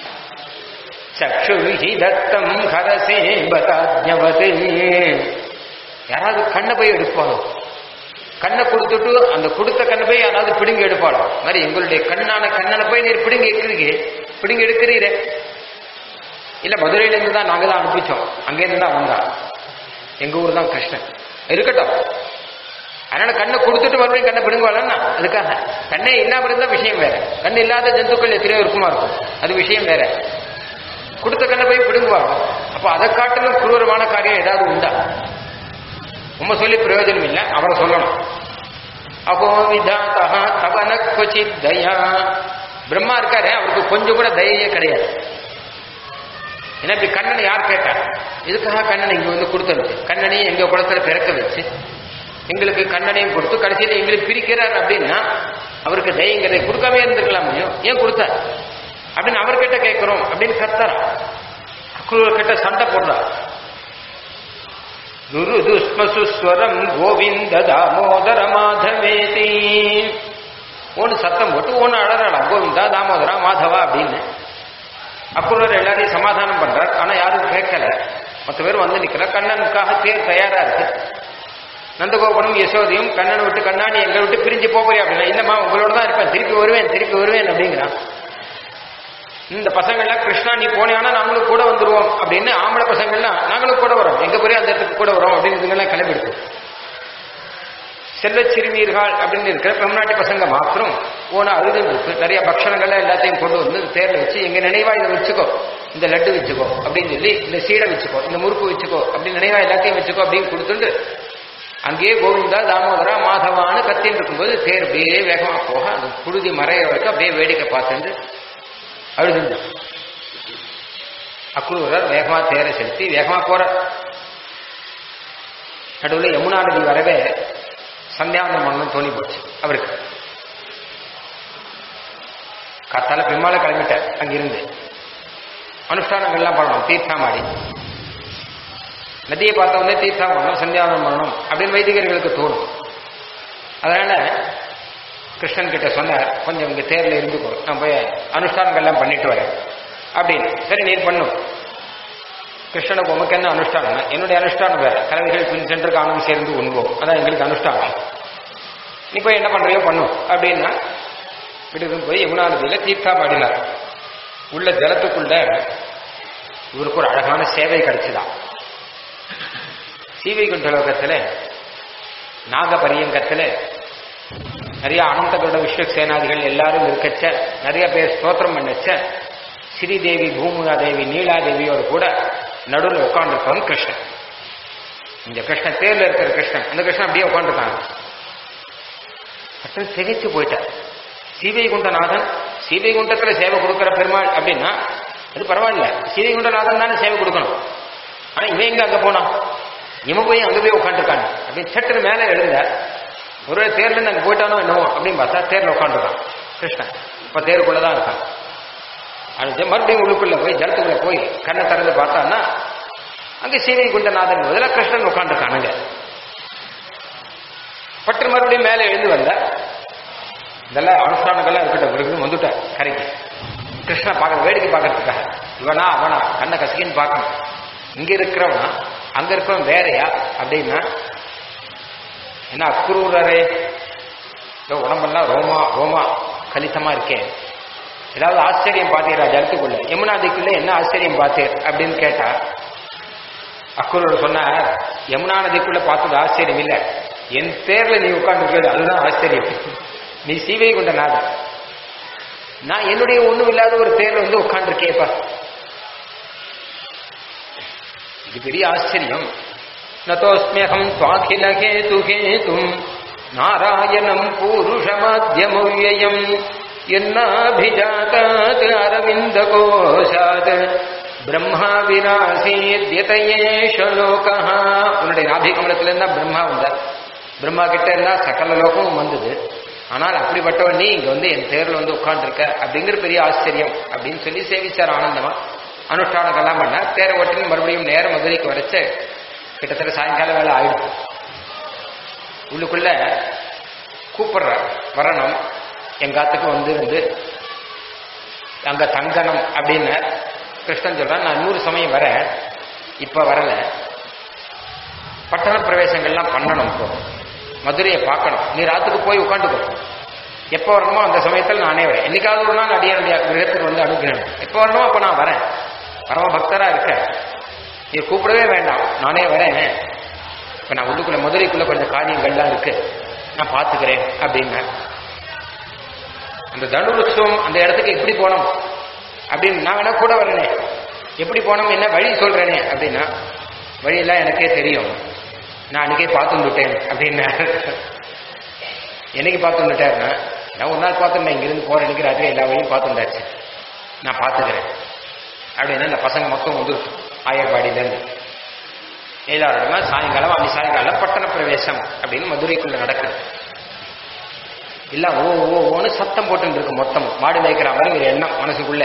சக்ஷுஹி தத்தம் ஹரசே பதாஜ்ஞவதே யாராவது கண்ணை போய் எடுப்பாளோ கண்ணை கொடுத்துட்டு அந்த கொடுத்த கண்ணை போய் யாராவது பிடுங்கி எடுப்பாளோ மாதிரி எங்களுடைய கண்ணான கண்ணனை போய் நீர் பிடுங்கி எடுக்கிறீங்க பிடுங்கி எடுக்கிறீரே இல்ல மதுரையில இருந்து தான் நாங்க தான் அனுப்பிச்சோம் அங்கேருந்து தான் வந்தா எங்க ஊர் தான் கிருஷ்ணன் இருக்கட்டும் அதனால கண்ணை கொடுத்துட்டு மறுபடியும் கண்ணை பிடுங்குவாளன்னா அதுக்காக கண்ணே இல்லாம இருந்தா விஷயம் வேற கண் இல்லாத ஜந்துக்கள் எத்தனையோ இருக்குமா இருக்கும் அது விஷயம் வேற கொடுத்த கண்ணை போய் பிடுங்குவாங்க அப்ப அதை காட்டிலும் குரூரமான காரியம் ஏதாவது உண்டா உண்மை சொல்லி பிரயோஜனம் இல்லை அவரை சொல்லணும் அப்போ விதாத்தா தவன கொச்சித் தயா பிரம்மா இருக்காரு அவருக்கு கொஞ்சம் கூட தயையே கிடையாது ஏன்னா இப்படி கண்ணனை யார் கேட்டா இதுக்காக கண்ணனை இங்க வந்து கொடுத்தது கண்ணனையும் எங்க குளத்துல பிறக்க வச்சு எங்களுக்கு கண்ணனையும் கொடுத்து கடைசியில எங்களுக்கு பிரிக்கிறார் அப்படின்னா அவருக்கு தயங்கிறதை கொடுக்காம இருந்திருக்கலாம் ஏன் கொடுத்தார் அப்படின்னு அவர்கிட்ட கேட்கிறோம் அப்படின்னு கத்தாரா அக்ரூர் கிட்ட சண்டை போடுறார் துருதுஸ்மசுஸ்வரம் கோவிந்த தாமோதர மாதவேதி ஒன்று சத்தம் போட்டு ஒன்று அழறாளாம் கோவிந்தா தாமோதரா மாதவா அப்படின்னு அக்ரூர் எல்லாரையும் சமாதானம் பண்றார் ஆனா யாரும் கேட்கல மற்ற பேர் வந்து நிக்கிற கண்ணனுக்காக தேர் தயாரா இருக்கு நந்தகோபனும் யசோதையும் கண்ணனை விட்டு கண்ணாடி எங்களை விட்டு பிரிஞ்சு போறியா அப்படின்னா இல்லம்மா உங்களோட தான் இருப்பேன் திருப்பி வருவேன் திருப்பி வருவேன் அப்படிங்கிறான் இந்த பசங்கள்லாம் கிருஷ்ணா நீ போனியானா நாங்களும் கூட வந்துருவோம் அப்படின்னு ஆம்பளை பசங்கள்லாம் நாங்களும் கூட வரோம் எங்க போய் அந்த இடத்துக்கு கூட வரோம் அப்படின்னு இதுங்கெல்லாம் கிளம்பிடுது செல்வச் சிறுமீர்கள் அப்படின்னு இருக்கிற பெம்நாட்டு பசங்க மாத்திரம் ஓன அழுது இருக்கு நிறைய பக்ஷணங்கள்லாம் எல்லாத்தையும் கொண்டு வந்து தேர்ல வச்சு எங்க நினைவா இதை வச்சுக்கோ இந்த லட்டு வச்சுக்கோ அப்படின்னு சொல்லி இந்த சீடை வச்சுக்கோ இந்த முறுக்கு வச்சுக்கோ அப்படின்னு நினைவா எல்லாத்தையும் வச்சுக்கோ அப்படின்னு கொடுத்துட்டு அங்கேயே கோவிந்தா தாமோதரா மாதவான்னு கத்தின்னு இருக்கும்போது தேர் அப்படியே வேகமா போக அந்த புழுதி மறைய வரைக்கும் அப்படியே வேடிக்கை பார்த்துட்டு அழுதுண்டான் அக்ரூரர் வேகமா தேரை செலுத்தி வேகமா போற நடுவில் யமுனா நதி வரவே சந்தியாவனம் பண்ணணும் தோணி போச்சு அவருக்கு காத்தால பெருமாளை கிளம்பிட்டார் அங்கிருந்து அனுஷ்டானங்கள்லாம் பண்ணணும் தீர்த்தாமாடி நதியை பார்த்த உடனே தீர்த்தம் பண்ணணும் சந்தியாவனம் பண்ணணும் அப்படின்னு வைதிகர்களுக்கு தோணும் அதனால கிருஷ்ணன் கிட்ட சொன்னார் கொஞ்சம் இங்க தேர்ல இருந்துக்கோ நான் போய் அனுஷ்டானங்கள்லாம் பண்ணிட்டு வரேன் அப்படின்னு சரி நீர் பண்ணும் கிருஷ்ணனுக்கு உமக்கு என்ன அனுஷ்டானம் என்னுடைய அனுஷ்டானம் வேற கலவைகள் பின் சென்று காணும் சேர்ந்து உண்போம் அதான் எங்களுக்கு அனுஷ்டானம் நீ போய் என்ன பண்றியோ பண்ணும் அப்படின்னா விடுது போய் யமுனா நதியில தீர்த்தா பாடினார் உள்ள ஜலத்துக்குள்ள இவருக்கு ஒரு அழகான சேவை கிடைச்சுதான் சீவைகுண்ட லோகத்துல நாகபரியங்கத்துல நிறைய அனந்தகருட விஸ்வசேனாதிகள் எல்லாரும் இருக்கச்ச நிறைய பேர் ஸ்தோத்திரம் பண்ணச்ச ஸ்ரீதேவி பூமுகா தேவி நீலாதேவியோடு கூட நடுவில் உட்காந்துருக்கவன் கிருஷ்ணன் இந்த கிருஷ்ணன் தேர்ல இருக்கிற கிருஷ்ணன் அந்த கிருஷ்ணன் அப்படியே உட்காந்துருக்காங்க கிருஷ்ணன் திகைச்சு போயிட்டார் சீவைகுண்டநாதன் சீவைகுண்டத்துல சேவை கொடுக்கிற பெருமாள் அப்படின்னா அது பரவாயில்ல சீவைகுண்டநாதன் தானே சேவை கொடுக்கணும் ஆனா இவன் எங்க அங்க போனான் இவன் போய் அங்க போய் உட்காந்துருக்காங்க அப்படின்னு சட்டுன்னு மேல எழுந்தார் ஒருவேளை தேர்ல இருந்து அங்க போயிட்டானோ என்னவோ அப்படின்னு பார்த்தா தேர்ல உட்காந்துருக்கான் கிருஷ்ணன் இப்ப தேருக்குள்ளதான் இருக்கான் அது மறுபடியும் உள்ளுக்குள்ள போய் ஜலத்துக்குள்ள போய் கண்ணை திறந்து பார்த்தான்னா அங்க சீவை குண்டநாதன் முதல்ல கிருஷ்ணன் உட்காந்துருக்கானுங்க பட்டு மறுபடியும் மேலே எழுந்து வந்த இதெல்லாம் அனுஷ்டானங்கள்லாம் இருக்கட்டும் இருக்கு வந்துட்டார் கரைக்கு கிருஷ்ணன் பார்க்க வேடிக்கை பார்க்கறதுக்காக இவனா அவனா கண்ணை கசிக்கின்னு பார்க்கணும் இங்க இருக்கிறவனா அங்க இருக்கிறவன் வேறையா அப்படின்னா என்ன அக்ரூரரே உடம்பெல்லாம் ரோமா ரோமா கலித்தமா இருக்கேன் ஏதாவது ஆச்சரியம் பார்த்தீரா ஜலத்துக்குள்ள யமுனா நதிக்குள்ள என்ன ஆச்சரியம் பார்த்தீர் அப்படின்னு கேட்டா அக்குரர் சொன்னார் யமுனா நதிக்குள்ள பார்த்தது ஆச்சரியம் இல்லை என் பேர்ல நீ உட்கார்ந்து அதுதான் ஆச்சரியம் நீ சீவை கொண்ட நாதன் நான் என்னுடைய ஒண்ணும் இல்லாத ஒரு தேர்ல வந்து உட்காந்துருக்கேப்பா இது பெரிய ஆச்சரியம் நதோஸ்மியகம் துவாகில கேது கேதும் நாராயணம் பூருஷமாத்தியமவ்யயம் என்னாபிஜாத்தாத் அரவிந்த கோஷாத் பிரம்மா விராசீத்யதயேஷ லோகா உன்னுடைய நாபி கமலத்துல இருந்தா பிரம்மா வந்தார் பிரம்மா கிட்ட இருந்தா சகல லோகமும் வந்தது ஆனால் அப்படிப்பட்டவன் நீ இங்க வந்து என் தேர்ல வந்து உட்காந்துருக்க அப்படிங்கிற பெரிய ஆச்சரியம் அப்படின்னு சொல்லி சேவிச்சார் ஆனந்தமா அனுஷ்டானங்கள்லாம் பண்ண தேரை ஓட்டின்னு மறுபடியும் நேர மதுரைக்கு வரைச்சு கிட்டத்தட்ட சாயங்கால வேலை ஆயிடுச்சு உள்ளுக்குள்ள கூப்பிடுற வரணும் எங்காத்துக்கு வந்து இருந்து அங்க தங்கணும் அப்படின்னு கிருஷ்ணன் சொல்றான் நான் நூறு சமயம் வரேன் இப்ப வரல பட்டண பிரவேசங்கள்லாம் பண்ணணும் இப்போ மதுரையை பார்க்கணும் நீ ராத்துக்கு போய் உட்காந்துக்கோ எப்போ வரணுமோ அந்த சமயத்தில் நானே வரேன் என்னைக்காவது ஒரு நாள் அடியனுடைய கிரகத்துக்கு வந்து அனுப்பினேன் எப்போ வரணுமோ அப்போ நான் வரேன் பரம பக்தரா இருக்கேன் நீ கூப்பிடவே வேண்டாம் நானே வரேன் இப்போ நான் உள்ளுக்குள்ள மதுரைக்குள்ள கொஞ்சம் காரியங்கள்லாம் இருக்கு நான் பார்த்துக்கிறேன் அப்படின்னு அந்த தனுர் உற்சவம் அந்த இடத்துக்கு எப்படி போனோம் அப்படின்னு நான் வேணா கூட வரேனே எப்படி போனோம் என்ன வழி சொல்றேனே அப்படின்னா வழியெல்லாம் எனக்கே தெரியும் நான் அன்னைக்கே பார்த்து விட்டேன் அப்படின்னு என்னைக்கு பார்த்து விட்டாருன்னா நான் ஒரு நாள் பார்த்துட்டேன் இங்கிருந்து போற எனக்கு ராத்திரி எல்லா வழியும் பார்த்துட்டாச்சு நான் பார்த்துக்கிறேன் அப்படின்னா இந்த பசங்க மொத்தம் வந்து ஆயர்பாடியிலேருந்து எல்லாரோடமா சாயங்காலம் அப்படி சாயங்காலம் பட்டண பிரவேசம் அப்படின்னு மதுரைக்குள்ள நடக்குது இல்ல ஓ ஓ ஓன்னு சத்தம் போட்டு இருக்கு மொத்தம் மாடு மேய்க்கிற மாதிரி ஒரு எண்ணம் மனசுக்குள்ள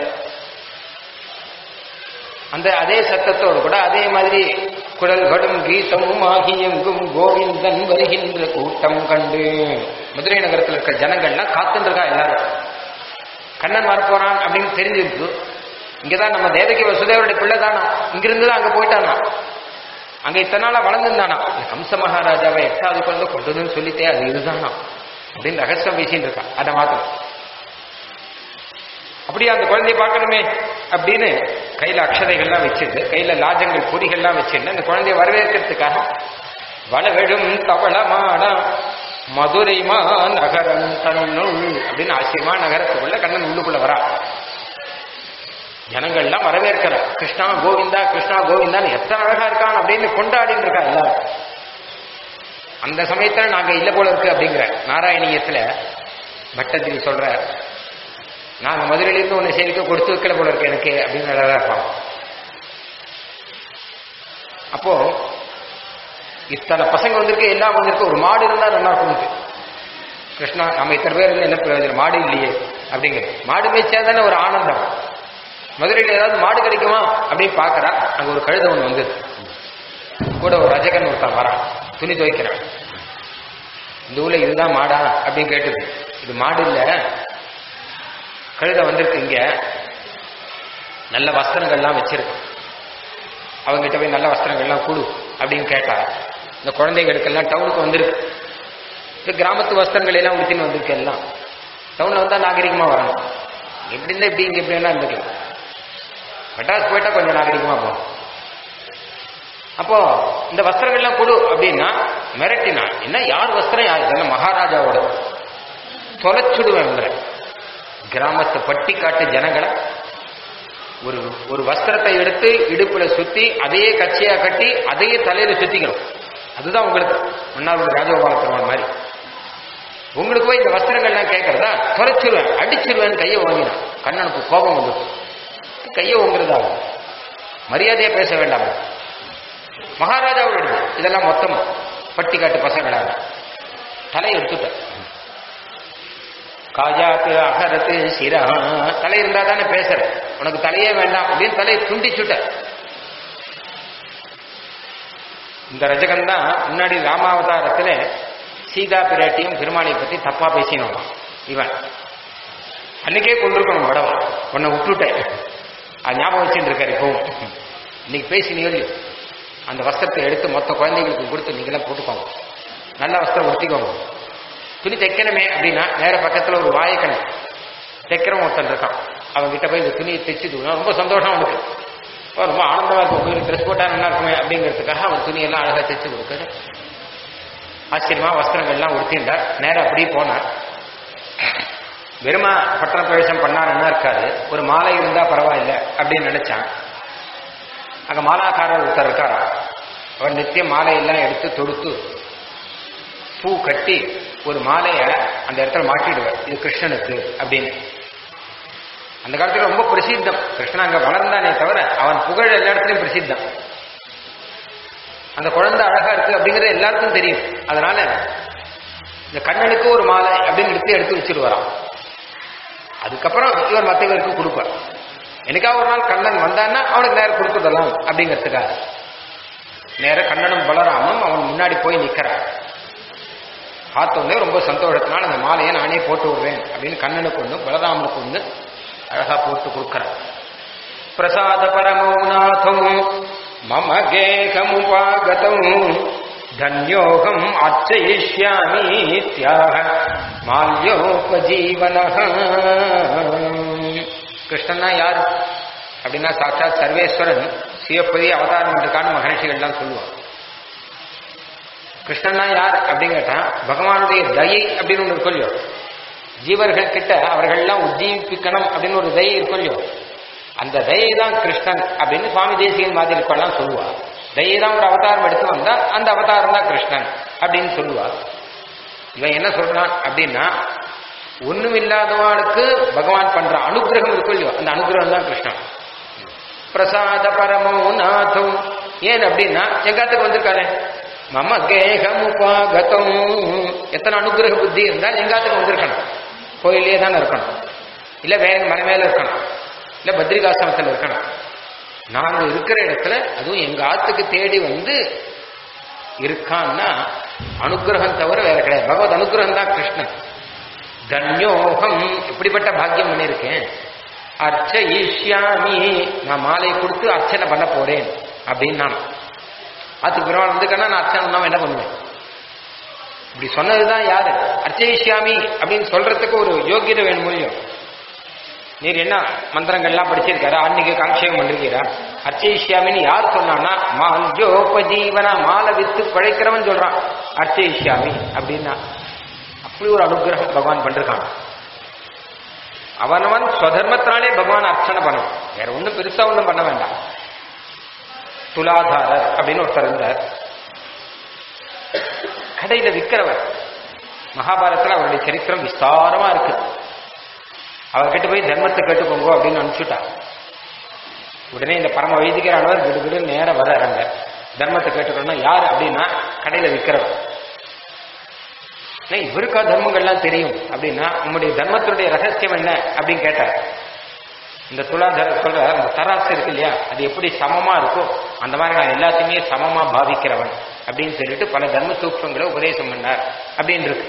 அந்த அதே சத்தத்தோடு கூட அதே மாதிரி குடல்களும் கீதமும் ஆகி எங்கும் கோவிந்தன் வருகின்ற கூட்டம் கண்டு மதுரை நகரத்தில் இருக்கிற ஜனங்கள்லாம் காத்துட்டு இருக்கா எல்லாரும் கண்ணன் வரப்போறான் அப்படின்னு தெரிஞ்சிருக்கு இங்கதான் நம்ம தேவகி வசுதேவருடைய பிள்ளை தானா இங்கிருந்து தான் அங்க போயிட்டானா அங்க இத்தனை நாளா வளர்ந்துருந்தானா இந்த கம்ச மகாராஜாவை எட்டாவது குழந்தை கொண்டதுன்னு சொல்லிட்டே அது இதுதானா அப்படின்னு ரகசியம் பேசிட்டு இருக்கான் அதை மாத்தணும் அப்படியே அந்த குழந்தைய பார்க்கணுமே அப்படின்னு கையில அக்ஷதைகள்லாம் வச்சிருந்து கையில லாஜங்கள் பொடிகள்லாம் வச்சிருந்து அந்த குழந்தைய வரவேற்கிறதுக்காக வளவெடும் தவளமான மதுரை மா நகரம் தன்னுள் அப்படின்னு ஆச்சரியமா நகரத்துக்குள்ள கண்ணன் உள்ளுக்குள்ள வரா ஜனங்கள்லாம் வரவேற்கிற கிருஷ்ணா கோவிந்தா கிருஷ்ணா கோவிந்தான்னு எத்தனை அழகா இருக்கான் அப்படின்னு கொண்டாடிட்டு இருக்கா எல்லாரும் அந்த சமயத்துல நாங்க இல்ல போல இருக்கு அப்படிங்கிற நாராயணியத்துல பட்டத்திரி சொல்ற நாங்க மதுரையில இருந்து உன்னை சேவிக்க கொடுத்து வைக்கல போல இருக்கு எனக்கு அப்படின்னு அழகா இருப்பான் அப்போ இத்தனை பசங்க வந்திருக்கு எல்லாம் வந்திருக்கு ஒரு மாடு இருந்தா நல்லா இருக்கும் கிருஷ்ணா நம்ம இத்தனை பேர் இருந்து என்ன பிரயோஜனம் மாடு இல்லையே அப்படிங்கிற மாடு மேய்ச்சா தானே ஒரு ஆனந்தம் மதுரையில் ஏதாவது மாடு கிடைக்குமா அப்படின்னு பார்க்கறா அங்க ஒரு கழுதை ஒன்று வந்தது கூட ஒரு ரஜகன் ஒருத்தன் வரான் துணி துவைக்கிறான் இந்த ஊர்ல இதுதான் மாடா அப்படின்னு கேட்டது இது மாடு இல்ல கழுதை வந்திருக்கு இங்க நல்ல வஸ்திரங்கள்லாம் வச்சிருக்கான் அவங்ககிட்ட போய் நல்ல வஸ்திரங்கள்லாம் கொடு அப்படின்னு கேட்டா இந்த குழந்தைகளுக்கெல்லாம் டவுனுக்கு வந்திருக்கு இந்த கிராமத்து வஸ்திரங்கள் எல்லாம் உடுத்தின்னு வந்திருக்கு எல்லாம் டவுன்ல வந்தா நாகரிகமா வரணும் எப்படி இருந்தா இப்படி இங்க எப்படி எல்லாம் இருந்துக்கலாம் மெட்ராஸ் போயிட்டா கொஞ்சம் நாகரிகமா போகும் அப்போ இந்த வஸ்திரங்கள்லாம் கொடு அப்படின்னா மிரட்டினா என்ன யார் வஸ்திரம் யார் இதெல்லாம் மகாராஜாவோட தொலைச்சுடுவேன் உங்களை கிராமத்து பட்டி காட்டு ஜனங்களை ஒரு ஒரு வஸ்திரத்தை எடுத்து இடுப்புல சுத்தி அதையே கச்சையா கட்டி அதையே தலையில சுத்திக்கணும் அதுதான் உங்களுக்கு மன்னார் ராஜகோபால பெருமாள் மாதிரி உங்களுக்கு போய் இந்த வஸ்திரங்கள்லாம் கேட்கறதா தொலைச்சிருவேன் அடிச்சிருவேன் கையை வாங்கினான் கண்ணனுக்கு கோபம் வந்து கையை வாங்குறதா மரியாதையா பேச வேண்டாம் மகாராஜாவோட இதெல்லாம் மொத்தம் பட்டி காட்டு பசங்களாக தலை எடுத்துட்ட காஜாத்து அகரத்து சிரா தலை இருந்தா தானே பேசுற உனக்கு தலையே வேண்டாம் அப்படின்னு தலையை துண்டிச்சுட்ட இந்த ரஜகன் தான் முன்னாடி ராமாவதாரத்துல சீதா பிராட்டியும் பெருமாளையை பத்தி தப்பா பேசினோம் இவன் அன்னைக்கே கொண்டிருக்கணும் வடவன் உன்னை விட்டுட்டேன் அது ஞாபகம் வச்சுட்டு இருக்காரு இப்பவும் இன்னைக்கு பேசினீங்க அந்த வஸ்திரத்தை எடுத்து மொத்த குழந்தைகளுக்கு கொடுத்து நீங்களாம் போட்டுக்கோங்க நல்ல வஸ்திரம் உடுத்திக்கோங்க துணி தைக்கணுமே அப்படின்னா நேர பக்கத்துல ஒரு வாயக்கணை தைக்கிறவன் ஒருத்தன் இருக்கான் அவன் கிட்ட போய் இந்த துணியை தைச்சு ரொம்ப சந்தோஷம் அவனுக்கு ரொம்ப ஆனந்தமா இருக்கும் உங்களுக்கு ட்ரெஸ் போட்டா நல்லா இருக்குமே அப்படிங்கிறதுக்காக அவன் துணியெல்லாம் அழகா தைச்சு கொடுக்குது ஆச்சரியமா வஸ்திரங்கள்லாம் உடுத்தின்றார் நேரம் அப்படியே போனார் வெறுமா பட்டண பிரவேசம் பண்ணாருன்னா இருக்காது ஒரு மாலை இருந்தா பரவாயில்ல அப்படின்னு நினைச்சான் அங்க மாலாக்காரர் ஒருத்தர் இருக்காரா அவர் நித்தியம் மாலையெல்லாம் எடுத்து தொடுத்து பூ கட்டி ஒரு மாலைய அந்த இடத்துல மாட்டிடுவார் இது கிருஷ்ணனுக்கு அப்படின்னு அந்த காலத்துல ரொம்ப பிரசித்தம் கிருஷ்ணன் அங்க வளர்ந்தானே தவிர அவன் புகழ் எல்லா இடத்துலயும் பிரசித்தம் அந்த குழந்தை அழகா இருக்கு அப்படிங்கிறது எல்லாருக்கும் தெரியும் அதனால இந்த கண்ணனுக்கு ஒரு மாலை அப்படின்னு எடுத்து எடுத்து வச்சிருவாராம் அதுக்கப்புறம் இவர் மற்றவருக்கு கொடுப்பார் எனக்காக ஒரு நாள் கண்ணன் வந்தான்னா அவனுக்கு நேரம் கொடுத்துடலாம் அப்படிங்கிறதுக்காக நேர கண்ணனும் பலராமும் அவன் முன்னாடி போய் நிக்கிறான் பார்த்தோன்னே ரொம்ப சந்தோஷத்தினால அந்த மாலையை நானே போட்டு விடுறேன் அப்படின்னு கண்ணனுக்கு ஒன்று பலராமனுக்கு ஒன்று அழகா போட்டு கொடுக்கறான் பிரசாத பரமௌநாதம் மம கேகமுபாகதம் தன்யோகம் அர்ச்சயிஷ்யாமீத்யாக மால்யோபஜீவன கிருஷ்ணன்னா யார் அப்படின்னா சாட்சாத் சர்வேஸ்வரன் சிவப்பதி அவதாரம் இருக்கான்னு மகர்ஷிகள்லாம் சொல்லுவாங்க கிருஷ்ணன்னா யார் அப்படின்னு கேட்டா பகவானுடைய தயை அப்படின்னு ஒன்று இருக்கும் இல்லையோ ஜீவர்கள் கிட்ட அவர்கள்லாம் உஜ்ஜீவிப்பிக்கணும் அப்படின்னு ஒரு தயை இருக்கும் இல்லையோ அந்த தயை தான் கிருஷ்ணன் அப்படின்னு சுவாமி தேசிகன் மாதிரி இருக்கலாம் சொல்லுவா தயை தான் ஒரு அவதாரம் எடுத்து வந்தா அந்த அவதாரம் தான் கிருஷ்ணன் அப்படின்னு சொல்லுவா இவன் என்ன சொல்றான் அப்படின்னா ஒண்ணுமில்லாதவாளுக்கு பகவான் பண்ற அனுகிரகம் இருக்கும் இல்லையோ அந்த அனுகிரகம் தான் கிருஷ்ணன் பிரசாத பரமோ நாதம் ஏன் அப்படின்னா எங்காத்துக்கு வந்திருக்காரு மம கேகம் உபாகதம் எத்தனை அனுகிரக புத்தி இருந்தால் எங்காத்துக்கு வந்திருக்கணும் கோயிலே தானே இருக்கணும் இல்ல வேற மலை மேல இருக்கணும் இல்ல பத்ரிகாசிரமத்தில் இருக்கணும் நாங்க இருக்கிற இடத்துல அதுவும் எங்க ஆத்துக்கு தேடி வந்து இருக்கான்னா அனுகிரகம் தவிர வேற கிடையாது பகவத் அனுகிரகம் தான் கிருஷ்ணன் தன்யோகம் எப்படிப்பட்ட பாக்கியம் பண்ணியிருக்கேன் அர்ச்ச ஈஷ்யாமி நான் மாலை கொடுத்து அர்ச்சனை பண்ண போறேன் அப்படின்னு நான் ஆத்துக்கு பெருமாள் வந்துக்கன்னா நான் அர்ச்சனை பண்ணாம என்ன பண்ணுவேன் இப்படி சொன்னதுதான் யாரு அர்ச்சயிஷ்யாமி அப்படின்னு சொல்றதுக்கு ஒரு யோகியதை வேணும் முடியும் நீர் என்ன மந்திரங்கள்லாம் படிச்சிருக்காரா அன்னைக்கு காங்ஷேகம் பண்ணிருக்கீரா அர்ச்சயிஷ்யாமின்னு யார் சொன்னான்னா மால்யோபஜீவனா மாலை வித்து பழைக்கிறவன் சொல்றான் அர்ச்சயிஷ்யாமி அப்படின்னா அப்படி ஒரு அனுகிரகம் பகவான் பண்ணிருக்கான் அவனவன் ஸ்வதர்மத்தினாலே பகவான் அர்ச்சனை பண்ணணும் வேற ஒண்ணும் பெருசா ஒண்ணும் பண்ண வேண்டாம் துலாதாரர் அப்படின்னு ஒருத்தர் இருந்தார் கடையில விற்கிறவர் மகாபாரதத்துல அவருடைய சரித்திரம் விஸ்தாரமா இருக்கு அவர்கிட்ட போய் தர்மத்தை கேட்டுக்கோங்க அப்படின்னு அனுப்பிச்சுட்டா உடனே இந்த பரம வைதிகரானவர் விடு விடு நேரம் வர்றாங்க தர்மத்தை கேட்டுக்கணும்னா யார் அப்படின்னா கடையில விற்கிறவர் "அண்ணே, இவருக்கா தர்மங்கள்லாம் தெரியும் அப்படின்னா உங்களுடைய தர்மத்தினுடைய ரகசியம் என்ன அப்படின்னு கேட்டார் இந்த துலாதர சொல்ற அந்த தராசு இருக்கு இல்லையா அது எப்படி சமமா இருக்கோ அந்த மாதிரி நான் எல்லாத்தையுமே சமமா பாவிக்கிறவன் அப்படின்னு சொல்லிட்டு பல தர்ம சூக்ஷங்களை உபதேசம் பண்ணார் அப்படின்னு இருக்கு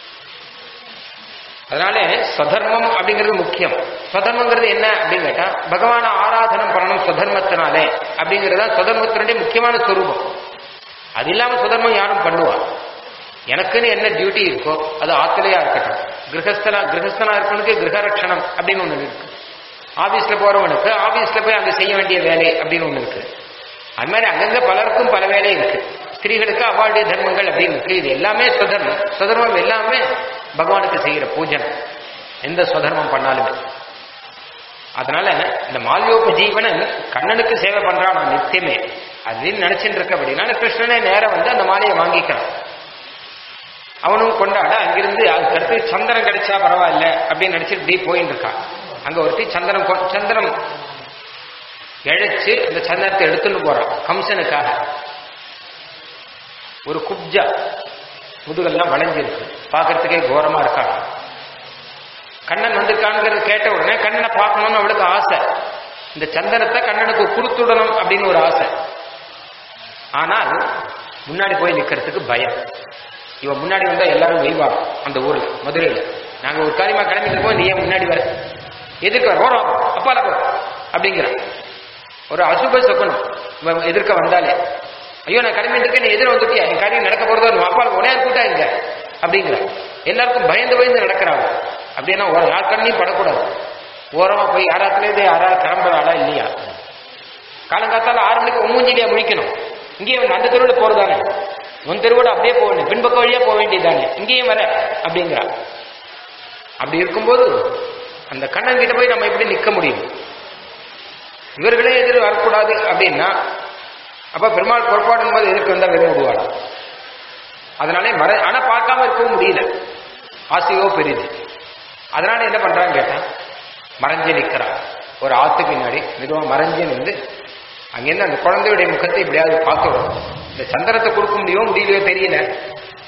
அதனால ஸ்வதர்மம் அப்படிங்கிறது முக்கியம் ஸ்வதர்மங்கிறது என்ன அப்படின்னு கேட்டா பகவான ஆராதனம் பண்ணணும் ஸ்வதர்மத்தினாலே அப்படிங்கிறது தான் ஸ்வதர்மத்தினுடைய முக்கியமான சொரூபம் அது இல்லாம சுதர்மம் யாரும் பண்ணுவா எனக்குன்னு என்ன டியூட்டி இருக்கோ அது ஆத்திரையா இருக்கட்டும் கிரகஸ்தனா கிரகஸ்தனா இருக்கவனுக்கு கிரகரட்சணம் அப்படின்னு ஒண்ணு இருக்கு ஆபீஸ்ல போறவனுக்கு ஆபீஸ்ல போய் அங்க செய்ய வேண்டிய வேலை அப்படின்னு ஒண்ணு இருக்கு அது மாதிரி அங்கங்க பலருக்கும் பல வேலை இருக்கு ஸ்திரீகளுக்கு அவாளுடைய தர்மங்கள் அப்படின்னு இருக்கு இது எல்லாமே சுதர்மம் சுதர்மம் எல்லாமே பகவானுக்கு செய்கிற பூஜனை எந்த சுதர்மம் பண்ணாலுமே அதனால இந்த மால்யோபஜீவனன் கண்ணனுக்கு சேவை பண்றான் நான் நித்தியமே அப்படின்னு நினைச்சுட்டு இருக்க அப்படின்னா கிருஷ்ணனே நேரம் வந்து அந்த மாலையை வாங்கிக்கிறான் அவனும் கொண்டாட அங்கிருந்து அதுக்கடுத்து சந்திரன் கிடைச்சா பரவாயில்ல அப்படின்னு நினைச்சு இப்படி போயின்னு இருக்கான் அங்க ஒருத்தி சந்திரன் கொ- சந்திரன் இழைச்சு அந்த சந்திரத்தை எடுத்துட்டு போறான் கம்சனுக்காக ஒரு குப்ஜா முதுகெல்லாம் வளைஞ்சிருக்கு பார்க்கறதுக்கே கோரமா இருக்கான் கண்ணன் வந்திருக்கான்ங்கிறது கேட்ட உடனே கண்ணனை பார்க்கணும்னு அவளுக்கு ஆசை இந்த சந்தனத்தை கண்ணனுக்கு கொடுத்துடணும் அப்படின்னு ஒரு ஆசை ஆனால் முன்னாடி போய் நிக்கிறதுக்கு பயம் இவன் முன்னாடி வந்தா எல்லாரும் வெய்வா அந்த ஊர்ல மதுரையில நாங்க ஒரு காரியமா கிளம்பிட்டு இருக்கோம் நீ ஏன் முன்னாடி வர எதிர்க்க வர ஓரம் அப்பால போ அப்படிங்கிற ஒரு அசுப சொக்கணும் இவன் எதிர்க்க வந்தாலே ஐயோ நான் கிளம்பிட்டு இருக்கேன் நீ எதிர வந்துட்டியா என் காரியம் நடக்க போறதோ உன் அப்பால உடனே கூட்டா இங்க அப்படிங்கிற எல்லாருக்கும் பயந்து பயந்து நடக்கிறாங்க அப்படின்னா ஒரு யார் கண்ணையும் படக்கூடாது ஓரமா போய் யாராத்துலேருந்து யாராவது கிளம்புறாளா இல்லையா காலங்காத்தால ஆறு மணிக்கு ஒம்மூஞ்சிலியா முழிக்கணும் இங்கேயே வந்து அந்த தெருவில் போறதானே உன் தெருவோட அப்படியே போகணும் பின்பக்க வழியா போக வேண்டியதானே இங்கேயும் வர அப்படிங்கிறா அப்படி இருக்கும்போது அந்த கண்ணன் கிட்ட போய் நம்ம எப்படி நிக்க முடியும் இவர்களே எதிர் வரக்கூடாது அப்படின்னா அப்ப பெருமாள் புறப்பாடும் போது எதிர்க்கு வந்தா வெறும் விடுவாள் அதனாலே மற ஆனா பார்க்காம இருக்கவும் முடியல ஆசையோ பெரிது அதனால என்ன பண்றான்னு கேட்டா மறைஞ்சு நிக்கிறா ஒரு ஆத்து பின்னாடி மெதுவா மறைஞ்சு நின்று அங்கிருந்து அந்த குழந்தையுடைய முகத்தை எப்படியாவது பார்க்கணும் இந்த சந்திரத்தை கொடுக்க முடியுமோ முடியலையோ தெரியல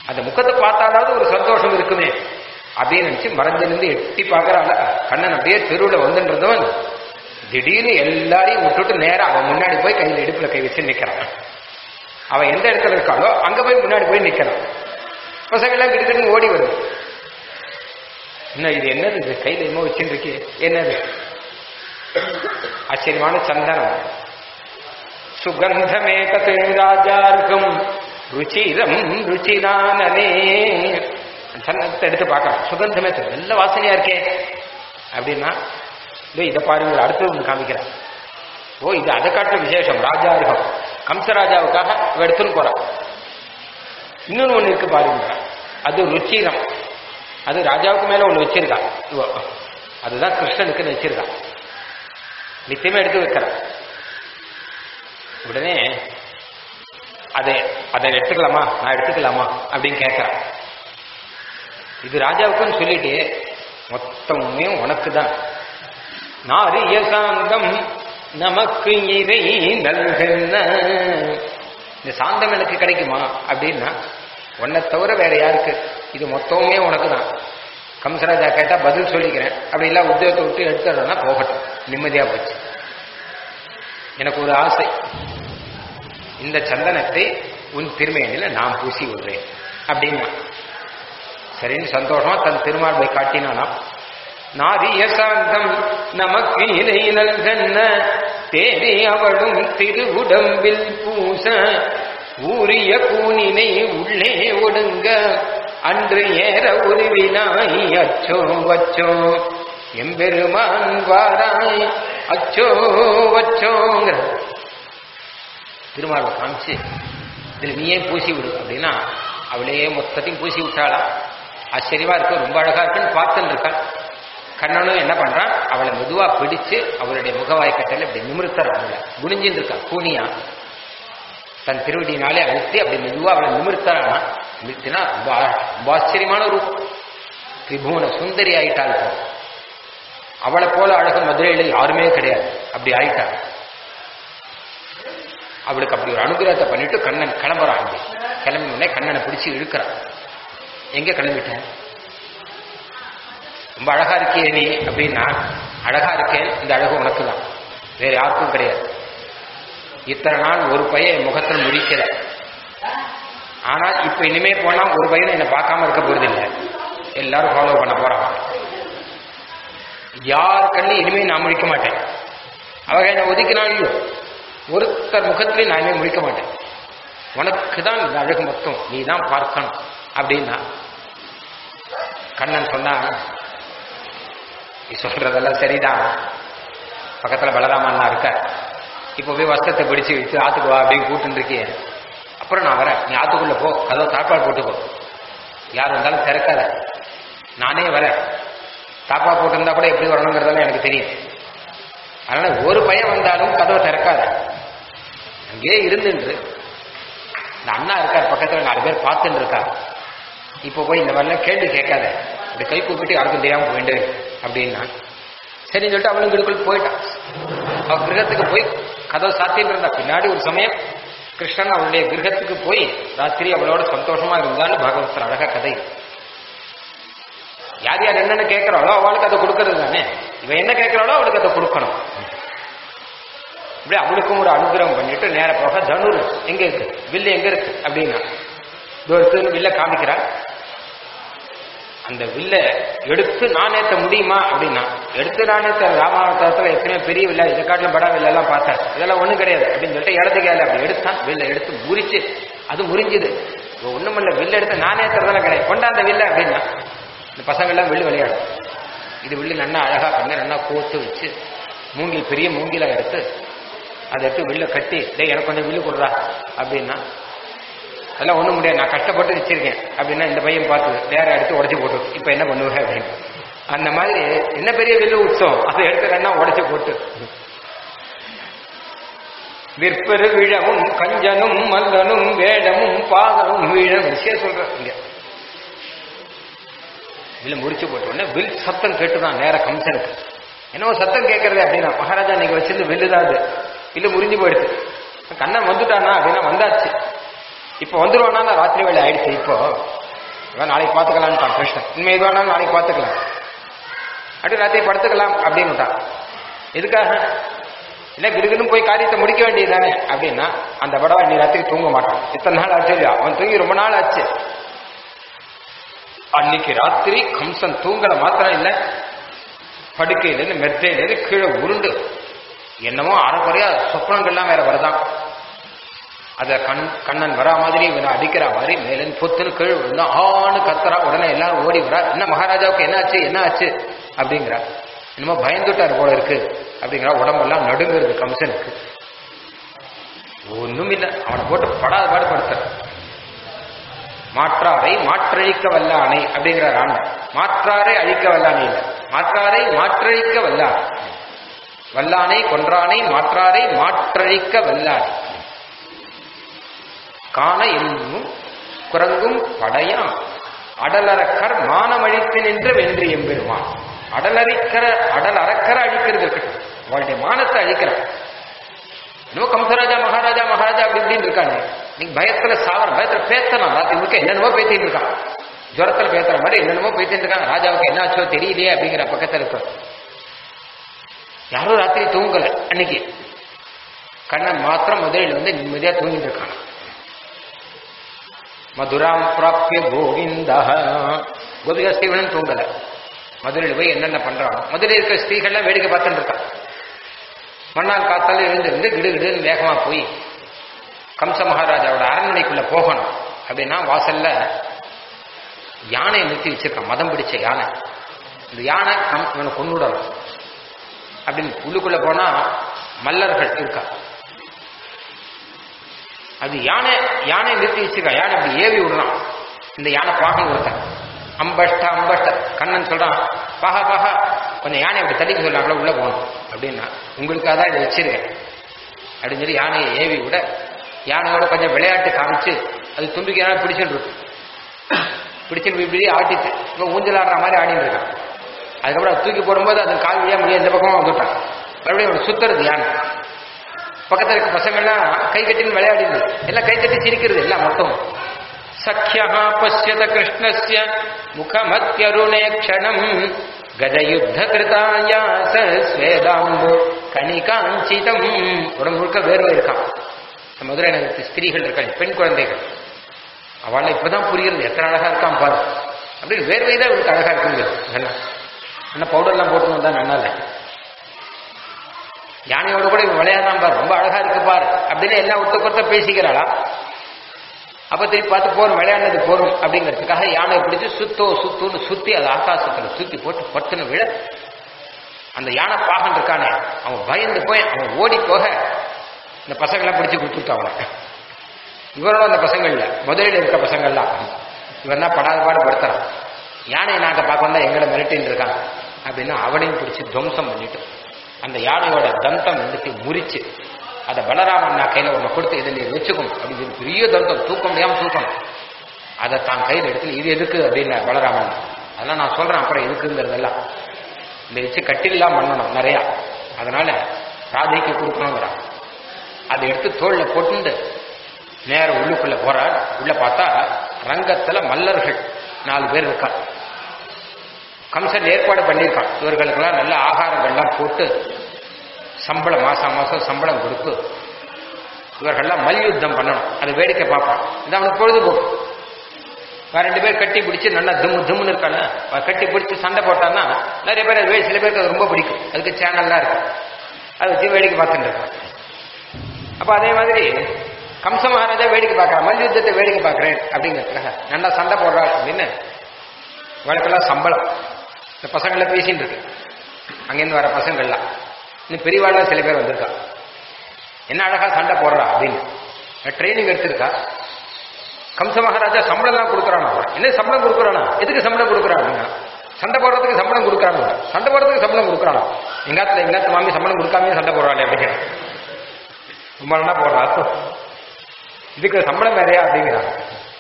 அந்த முகத்தை பார்த்தாலாவது ஒரு சந்தோஷம் இருக்குமே அப்படின்னு நினைச்சு மறைஞ்சிருந்து எட்டி பார்க்கறாள் கண்ணன் அப்படியே தெருவில் வந்துன்றதும் திடீர்னு எல்லாரையும் விட்டுட்டு நேரா அவன் முன்னாடி போய் கையில் இடுப்புல கை வச்சு நிக்கிறான் அவன் எந்த இடத்துல இருக்காளோ அங்க போய் முன்னாடி போய் நிக்கிறான் பசங்க எல்லாம் கிட்டத்தட்ட ஓடி வருது என்ன இது என்னது இது கையில என்னமோ வச்சுருக்கு என்னது ஆச்சரியமான சந்தனம் சுகந்தமே தத் ராஜார்கம் ருச்சிரம் ருச்சிரானனே சந்தனத்தை எடுத்து பார்க்கலாம் சுகந்தமே தரு. நல்ல வாசனையா இருக்கே அப்படின்னா இதோ இதை பாருங்க அடுத்து ஒன்று காமிக்கிறேன் ஓ இது அதை காட்டுற விசேஷம் ராஜார்கம் கம்சராஜாவுக்காக இவ எடுத்துன்னு போறான் இன்னொன்னு ஒண்ணு இருக்கு பாருங்க அது ருச்சிரம் அது ராஜாவுக்கு மேல ஒண்ணு வச்சிருக்கா இவ அதுதான் கிருஷ்ணனுக்கு வச்சிருக்கா நித்தியமே எடுத்து வைக்கிறான் உடனே அதை அதை எடுத்துக்கலாமா நான் எடுத்துக்கலாமா அப்படின்னு கேட்கறான் இது ராஜாவுக்குன்னு சொல்லிட்டு மொத்தமுமே உனக்கு தான் நாரிய சாந்தம் நமக்கு இறை நல்குன இந்த சாந்தம் எனக்கு கிடைக்குமா அப்படின்னா உன்னை தவிர வேற யாருக்கு இது மொத்தமுமே உனக்கு தான் கம்சராஜா கேட்டா பதில் சொல்லிக்கிறேன் அப்படி இல்ல உத்தியோகத்தை விட்டு எடுத்துறதுனா போகட்டும் நிம்மதியா போச்சு எனக்கு ஒரு ஆசை இந்த சந்தனத்தை உன் திருமையில நான் பூசி விடுறேன் அப்படின்னா சரின்னு சந்தோஷமா தன் திருமார்பை காட்டினானாம் நாரிய சாந்தம் நமக்கு இணை நல்கன்ன தேவி அவளும் திருவுடம்பில் பூச ஊரிய கூனினை உள்ளே ஒடுங்க அன்று ஏற உருவினாய் அச்சோ வச்சோ எம்பெருமான் வாராய் அச்சோ வச்சோங்கிற திருமார்பை காமிச்சு இதுல நீயே பூசி விடு அப்படின்னா அவளே மொத்தத்தையும் பூசி விட்டாளா ஆச்சரியமா இருக்கு ரொம்ப அழகா இருக்குன்னு பார்த்துன்னு இருக்கான் கண்ணனும் என்ன பண்றான் அவளை மெதுவா பிடிச்சு அவளுடைய முகவாய் கட்டையில இப்படி நிமிர்த்தறான் அவளை குனிஞ்சின்னு இருக்கா கூனியா தன் திருவடியினாலே அழுத்தி அப்படி மெதுவா அவளை நிமிர்த்தறானா நிறுத்தினா ரொம்ப அழ- ரொம்ப ஆச்சரியமான ரூபம் திரிபுவன சுந்தரி ஆயிட்டாள் இப்போ அவளை போல அழகு மதுரையில யாருமே கிடையாது அப்படி ஆயிட்டாள் அவளுக்கு அப்படி ஒரு அனுகிரகத்தை பண்ணிட்டு கண்ணன் கிளம்புறான் அப்படி கிளம்பி உடனே கண்ணனை பிடிச்சு இழுக்கிறான் எங்க கிளம்பிட்டேன் ரொம்ப அழகா இருக்கியே நீ அப்படின்னா அழகா இருக்கேன் இந்த அழகு உனக்கு தான் வேற யாருக்கும் கிடையாது இத்தனை நாள் ஒரு பையன் என் முகத்தில் முடிக்கல ஆனால் இப்ப இனிமே போனா ஒரு பையனை என்னை பார்க்காம இருக்க போறதில்லை எல்லாரும் ஃபாலோ பண்ண போறாங்க யார் கண்ணு இனிமே நான் முழிக்க மாட்டேன் அவங்க என்னை ஒதுக்கினாலும் இல்லையோ, ஒருத்தர் முகத்திலையும் நான் இனிமே முழிக்க மாட்டேன் உனக்கு தான் இந்த அழகு மொத்தம் நீ தான் பார்க்கணும் அப்படின்னா கண்ணன் சொன்னா நீ சொல்றதெல்லாம் சரிதான் பக்கத்துல பலராமண்ணா இருக்க இப்போ போய் வஸ்திரத்தை பிடிச்சு வச்சு ஆத்துக்கு வா அப்படின்னு கூப்பிட்டு இருக்கியே அப்புறம் நான் வரேன் நீ ஆத்துக்குள்ள போ கதவை தாப்பால் போட்டுக்கோ யார் வந்தாலும் திறக்காத நானே வரேன் தாப்பா போட்டிருந்தா கூட எப்படி வரணுங்கிறதெல்லாம் எனக்கு தெரியும் அதனால ஒரு பையன் வந்தாலும் கதவை திறக்காத அங்கேயே இருந்துன்று இந்த அண்ணா இருக்கார் பக்கத்துல நாலு பேர் பார்த்துட்டு இருக்கார் இப்போ போய் இந்த மாதிரிலாம் கேள்வி கேட்காத இப்படி கை கூப்பிட்டு யாருக்கும் தெரியாம போயிட்டு அப்படின்னா சரின்னு சொல்லிட்டு அவளும் வீடுக்குள் போயிட்டான் அவ கிரகத்துக்கு போய் கதவு சாத்தின்னு இருந்தா பின்னாடி ஒரு சமயம் கிருஷ்ணன் அவளுடைய கிரகத்துக்கு போய் ராத்திரி அவளோட சந்தோஷமா இருந்தாலும் பாகவதர் அழகா கதை யார் யார் என்னென்ன கேட்கிறாளோ அவளுக்கு அதை கொடுக்கறது தானே இவன் என்ன கேட்கிறாளோ அவளுக்கு அதை கொடுக்கணும் இப்படி அவளுக்கும் ஒரு அனுகிரகம் பண்ணிட்டு நேர போக தனுர் எங்க இருக்கு வில்லு எங்க இருக்கு அப்படின்னா தூரத்துன்னு வில்ல காமிக்கிறாள் அந்த வில்ல எடுத்து நாணயத்த முடியுமா அப்படின்னா எடுத்து நாணயத்த ராமாவதாரத்துல எத்தனையோ பெரிய வில்ல இதை காட்டிலும் படா வில்ல எல்லாம் பார்த்தேன் இதெல்லாம் ஒண்ணும் கிடையாது அப்படின்னு சொல்லிட்டு இடத்துக்கு ஏல அப்படி எடுத்தான் வில்ல எடுத்து முறிச்சு அது முறிஞ்சுது ஒண்ணுமில்ல வில்ல எடுத்து நாணயத்துறதெல்லாம் கிடையாது கொண்டாந்த வில்ல அப்படின்னா இந்த பசங்க எல்லாம் வில்லு விளையாடும் இது வில்லு நல்லா அழகா பண்ணி நல்லா கோத்து வச்சு மூங்கில் பெரிய மூங்கிலா எடுத்து அதை எடுத்து வில்ல கட்டி டேய் எனக்கு கொஞ்சம் வில்லு கொடுறா அப்படின்னா அதெல்லாம் ஒண்ணும் முடியாது நான் கஷ்டப்பட்டு வச்சிருக்கேன் அப்படின்னா இந்த பையன் பார்த்து நேரம் எடுத்து உடச்சி போட்டு இப்ப என்ன பண்ணுவேன் அப்படின்னு அந்த மாதிரி என்ன பெரிய வில்லு உற்சவம் அதை எடுத்து ரெண்டா உடச்சி போட்டு விற்பரு விழவும் கஞ்சனும் மல்லனும் வேடமும் பாதமும் வீழம் விஷயம் சொல்றேன் இங்க வில்ல முடிச்சு போட்ட உடனே வில் சத்தம் கேட்டுதான் நேர கம்சனுக்கு என்னவோ சத்தம் கேட்கறது அப்படின்னா மகாராஜா நீங்க வச்சிருந்து வில்லுதான் அது வில்லு முறிஞ்சு போயிடுச்சு கண்ணன் வந்துட்டானா அப்படின்னா வந்தாச்சு இப்ப வந்துருவானா ராத்திரி வேலை ஆயிடுச்சு இப்போ இவன் நாளைக்கு பார்த்துக்கலாம்னு கிருஷ்ணன் இனிமே எது வேணாலும் நாளைக்கு பார்த்துக்கலாம் அப்படி ராத்திரி படுத்துக்கலாம் அப்படின்னுட்டான் எதுக்காக இல்லை கிடுகிடும் போய் காரியத்தை முடிக்க வேண்டியது தானே அப்படின்னா அந்த படம் நீ ராத்திரி தூங்க மாட்டான் இத்தனை நாள் ஆச்சு இல்லையா அவன் தூங்கி ரொம்ப நாள் ஆச்சு அன்னைக்கு ராத்திரி கம்சன் தூங்கல மாத்திரம் இல்லை படுக்கையிலேருந்து மெத்தையிலேருந்து கீழே உருண்டு என்னமோ அறக்குறையா சொப்பனங்கள்லாம் வேற வருதான் அத கண் கண்ணன் வரா மாதிரி இவனை அடிக்கிற மாதிரி மேலும் பொத்துன்னு கீழ் விழுந்தா ஆணு கத்துறா உடனே எல்லாரும் ஓடி வரா என்ன மகாராஜாவுக்கு என்ன ஆச்சு என்ன ஆச்சு அப்படிங்கிறா என்னமோ பயந்துட்டார் போல இருக்கு அப்படிங்கிறா உடம்பெல்லாம் நடுங்குறது கம்சனுக்கு ஒண்ணும் இல்லை அவனை போட்டு படாத பாடுபடுத்த மாற்றாரை மாற்றழிக்க வல்லானை அப்படிங்கிறார் ஆண்டர் மாற்றாரை அழிக்க வல்லானை இல்லை மாற்றாரை மாற்றழிக்க வல்லானை வல்லானை கொன்றானை மாற்றாரை மாற்றழிக்க வல்லானை காண என்னும் குரங்கும் படையாம் அடலரக்கர் மானமழித்து நின்ற வென்று எம்பெருமான் அடலரிக்கிற அடல் அறக்கர அழிக்கிறது இருக்கட்டும் அவளுடைய மானத்தை அழிக்கிறான் இன்னும் கம்சராஜா மகாராஜா மகாராஜா அப்படி இப்படின்னு இருக்காங்க நீங்க பயத்துல சாவர பயத்துல பேத்தலாம் ராத்திரி முழுக்க என்னென்னமோ பேத்திட்டு இருக்கான் ஜுரத்துல பேத்துற மாதிரி என்னென்னமோ பேத்திட்டு இருக்காங்க ராஜாவுக்கு என்ன ஆச்சோ தெரியலையே அப்படிங்கிற பக்கத்துல இருக்க யாரும் ராத்திரி தூங்கல அன்னைக்கு கண்ணன் மாத்திரம் முதலில் வந்து நிம்மதியா தூங்கிட்டு இருக்கான் மதுராம் பிராப்பிய கோவிந்தா கோபிகா ஸ்ரீவனும் தூங்கல மதுரையில் போய் என்னென்ன பண்றான் மதுரையில் இருக்கிற ஸ்திரீகள்லாம் வேடிக்கை பார்த்துட்டு இருக்கான் மண்ணால் காத்தால எழுந்திருந்து கிடுகிடுன்னு வேகமா போய் கம்ச மகாராஜாவோட அரண்மனைக்குள்ள போகணும் அப்படின்னா வாசல்ல யானையை நிறுத்தி வச்சிருக்கான் மதம் பிடிச்ச யானை இந்த யானை கம் இவனை கொண்டுடணும் அப்படின்னு உள்ளுக்குள்ள போனா மல்லர்கள் இருக்கா அது யானை யானை நிறுத்தி வச்சிருக்கா யானை இப்படி ஏவி விடுறான் இந்த யானை பாகன் ஒருத்தன் அம்பஷ்ட அம்பஷ்ட கண்ணன் சொல்றான் பாகா பாகா கொஞ்சம் யானை அப்படி தள்ளிக்க சொல்றாங்களோ உள்ள போகணும் அப்படின்னா உங்களுக்காக தான் இதை வச்சிருக்கேன் அப்படின்னு சொல்லி யானையை ஏவி விட யானையோட கொஞ்சம் விளையாட்டு காமிச்சு அது தும்பிக்கை யானை பிடிச்சிட்டு இருக்கு பிடிச்சிட்டு இப்படி ஆட்டிட்டு இப்போ ஊஞ்சல் ஆடுற மாதிரி ஆடிட்டு இருக்கான் அதுக்கப்புறம் அது தூக்கி போடும்போது அது கால் வழியா முடிய இந்த பக்கமா வந்துட்டான் மறுபடியும் அவனை சுத்துறது யானை பக்கத்துல இருக்க பசங்கள்லாம் கை கட்டின்னு விளையாடிது எல்லாம் கை கட்டி சிரிக்கிறது எல்லாம் மொத்தம் சக்கியா பசியத கிருஷ்ணஸ்ய முகமத்யருணே க்ஷணம் கதயுத்த கிருதாயாச ஸ்வேதாம்பு கணிகாஞ்சிதம் உடம்பு முழுக்க வேர்வை இருக்கான் இந்த மதுரை நகரத்து ஸ்திரீகள் இருக்காங்க பெண் குழந்தைகள் அவளை இப்பதான் புரியுறது எத்தனை அழகா இருக்கான் பாரு அப்படின்னு வேர்வை தான் இவருக்கு அழகா இருக்குங்க என்ன என்ன பவுடர்லாம் போட்டு வந்தா நன்னால யானையோட கூட இவன் விளையாடாம பாரு ரொம்ப அழகா இருக்கு பாரு அப்படின்னு எல்லாம் ஒருத்த கொத்த பேசிக்கிறாளா அப்ப திருப்பி பார்த்து போறோம் விளையாடுனது போறோம் அப்படிங்கிறதுக்காக யானையை பிடிச்சு சுத்தோ சுத்தோன்னு சுத்தி அதை ஆகாசத்துல தூக்கி போட்டு பட்டுன்னு விழ அந்த யானை பாகன் இருக்கானே அவன் பயந்து போய் அவன் ஓடி போக இந்த பசங்களாம் பிடிச்சு கொடுத்துட்டு அவனை இவரோட அந்த பசங்க இல்ல முதலில் இருக்க பசங்கள்லாம் இவன் தான் படாத பாடு படுத்துறான் யானையை நாங்க பார்க்க வந்தா எங்களை மிரட்டின்னு இருக்காங்க அப்படின்னா அவனையும் பிடிச்சி துவம்சம் பண்ணிட்டு அந்த யானையோட தந்தம் எடுத்து முறிச்சு அதை பலராமன் நான் கையில ஒன்று கொடுத்து இதை நீ வச்சுக்கணும் அப்படின்னு சொல்லி பெரிய தந்தம் தூக்க முடியாம தூக்கணும் அதை தான் கையில் எடுத்து இது எதுக்கு அப்படின்னு பலராமன் அதெல்லாம் நான் சொல்றேன் அப்புறம் எதுக்குங்கிறதெல்லாம் இந்த வச்சு கட்டிலாம் பண்ணணும் நிறையா அதனால ராதைக்கு கொடுக்கணுங்கிறான் அதை எடுத்து தோல்ல போட்டு நேர உள்ளுக்குள்ள போறார் உள்ள பார்த்தா ரங்கத்துல மல்லர்கள் நாலு பேர் இருக்கா கம்சன் ஏற்பாடு பண்ணியிருக்கான் இவர்களுக்கெல்லாம் நல்ல ஆகாரங்கள்லாம் போட்டு சம்பளம் மாசம் மாசம் சம்பளம் கொடுத்து இவர்கள்லாம் மல்யுத்தம் பண்ணணும் அதை வேடிக்கை பார்ப்பான் இது அவனுக்கு பொழுதுபோக்கு வேற ரெண்டு பேர் கட்டி பிடிச்சி நல்லா தும்மு தும்முன்னு இருக்கானே அவன் கட்டி பிடிச்சி சண்டை போட்டான்னா நிறைய பேர் அது வே- சில பேருக்கு அது ரொம்ப பிடிக்கும் அதுக்கு சேனல்லாம் இருக்கு அதை வச்சு வேடிக்கை பார்த்துட்டு இருக்கான் அப்ப அதே மாதிரி கம்ச மகாராஜா வேடிக்கை பார்க்கறான் மல்யுத்தத்தை வேடிக்கை பார்க்கறேன் அப்படிங்கிறதுக்காக நல்லா சண்டை போடுறாள் அப்படின்னு இவளுக்கெல்லாம் சம்பளம் இந்த பசங்கள பேசிட்டு இருக்கு அங்கேருந்து வர பசங்கள்லாம் இன்னும் பெரியவாழ்ல சில பேர் வந்திருக்கா என்ன அழகா சண்டை போடுறா அப்படின்னு ட்ரைனிங் எடுத்திருக்கா கம்ச மகாராஜா சம்பளம் தான் கொடுக்குறானா அவன். என்ன சம்பளம் கொடுக்குறானா எதுக்கு சம்பளம் கொடுக்குறான் அப்படின்னா சண்டை போடுறதுக்கு சம்பளம் கொடுக்குறானு சண்டை போடுறதுக்கு சம்பளம் கொடுக்குறானா எங்காத்துல எங்காத்து மாமி சம்பளம் கொடுக்காமயே சண்டை போடுறாளே அப்படின்னு ரொம்ப நல்லா போடுறா இதுக்கு சம்பளம் வேறையா அப்படிங்கிறான்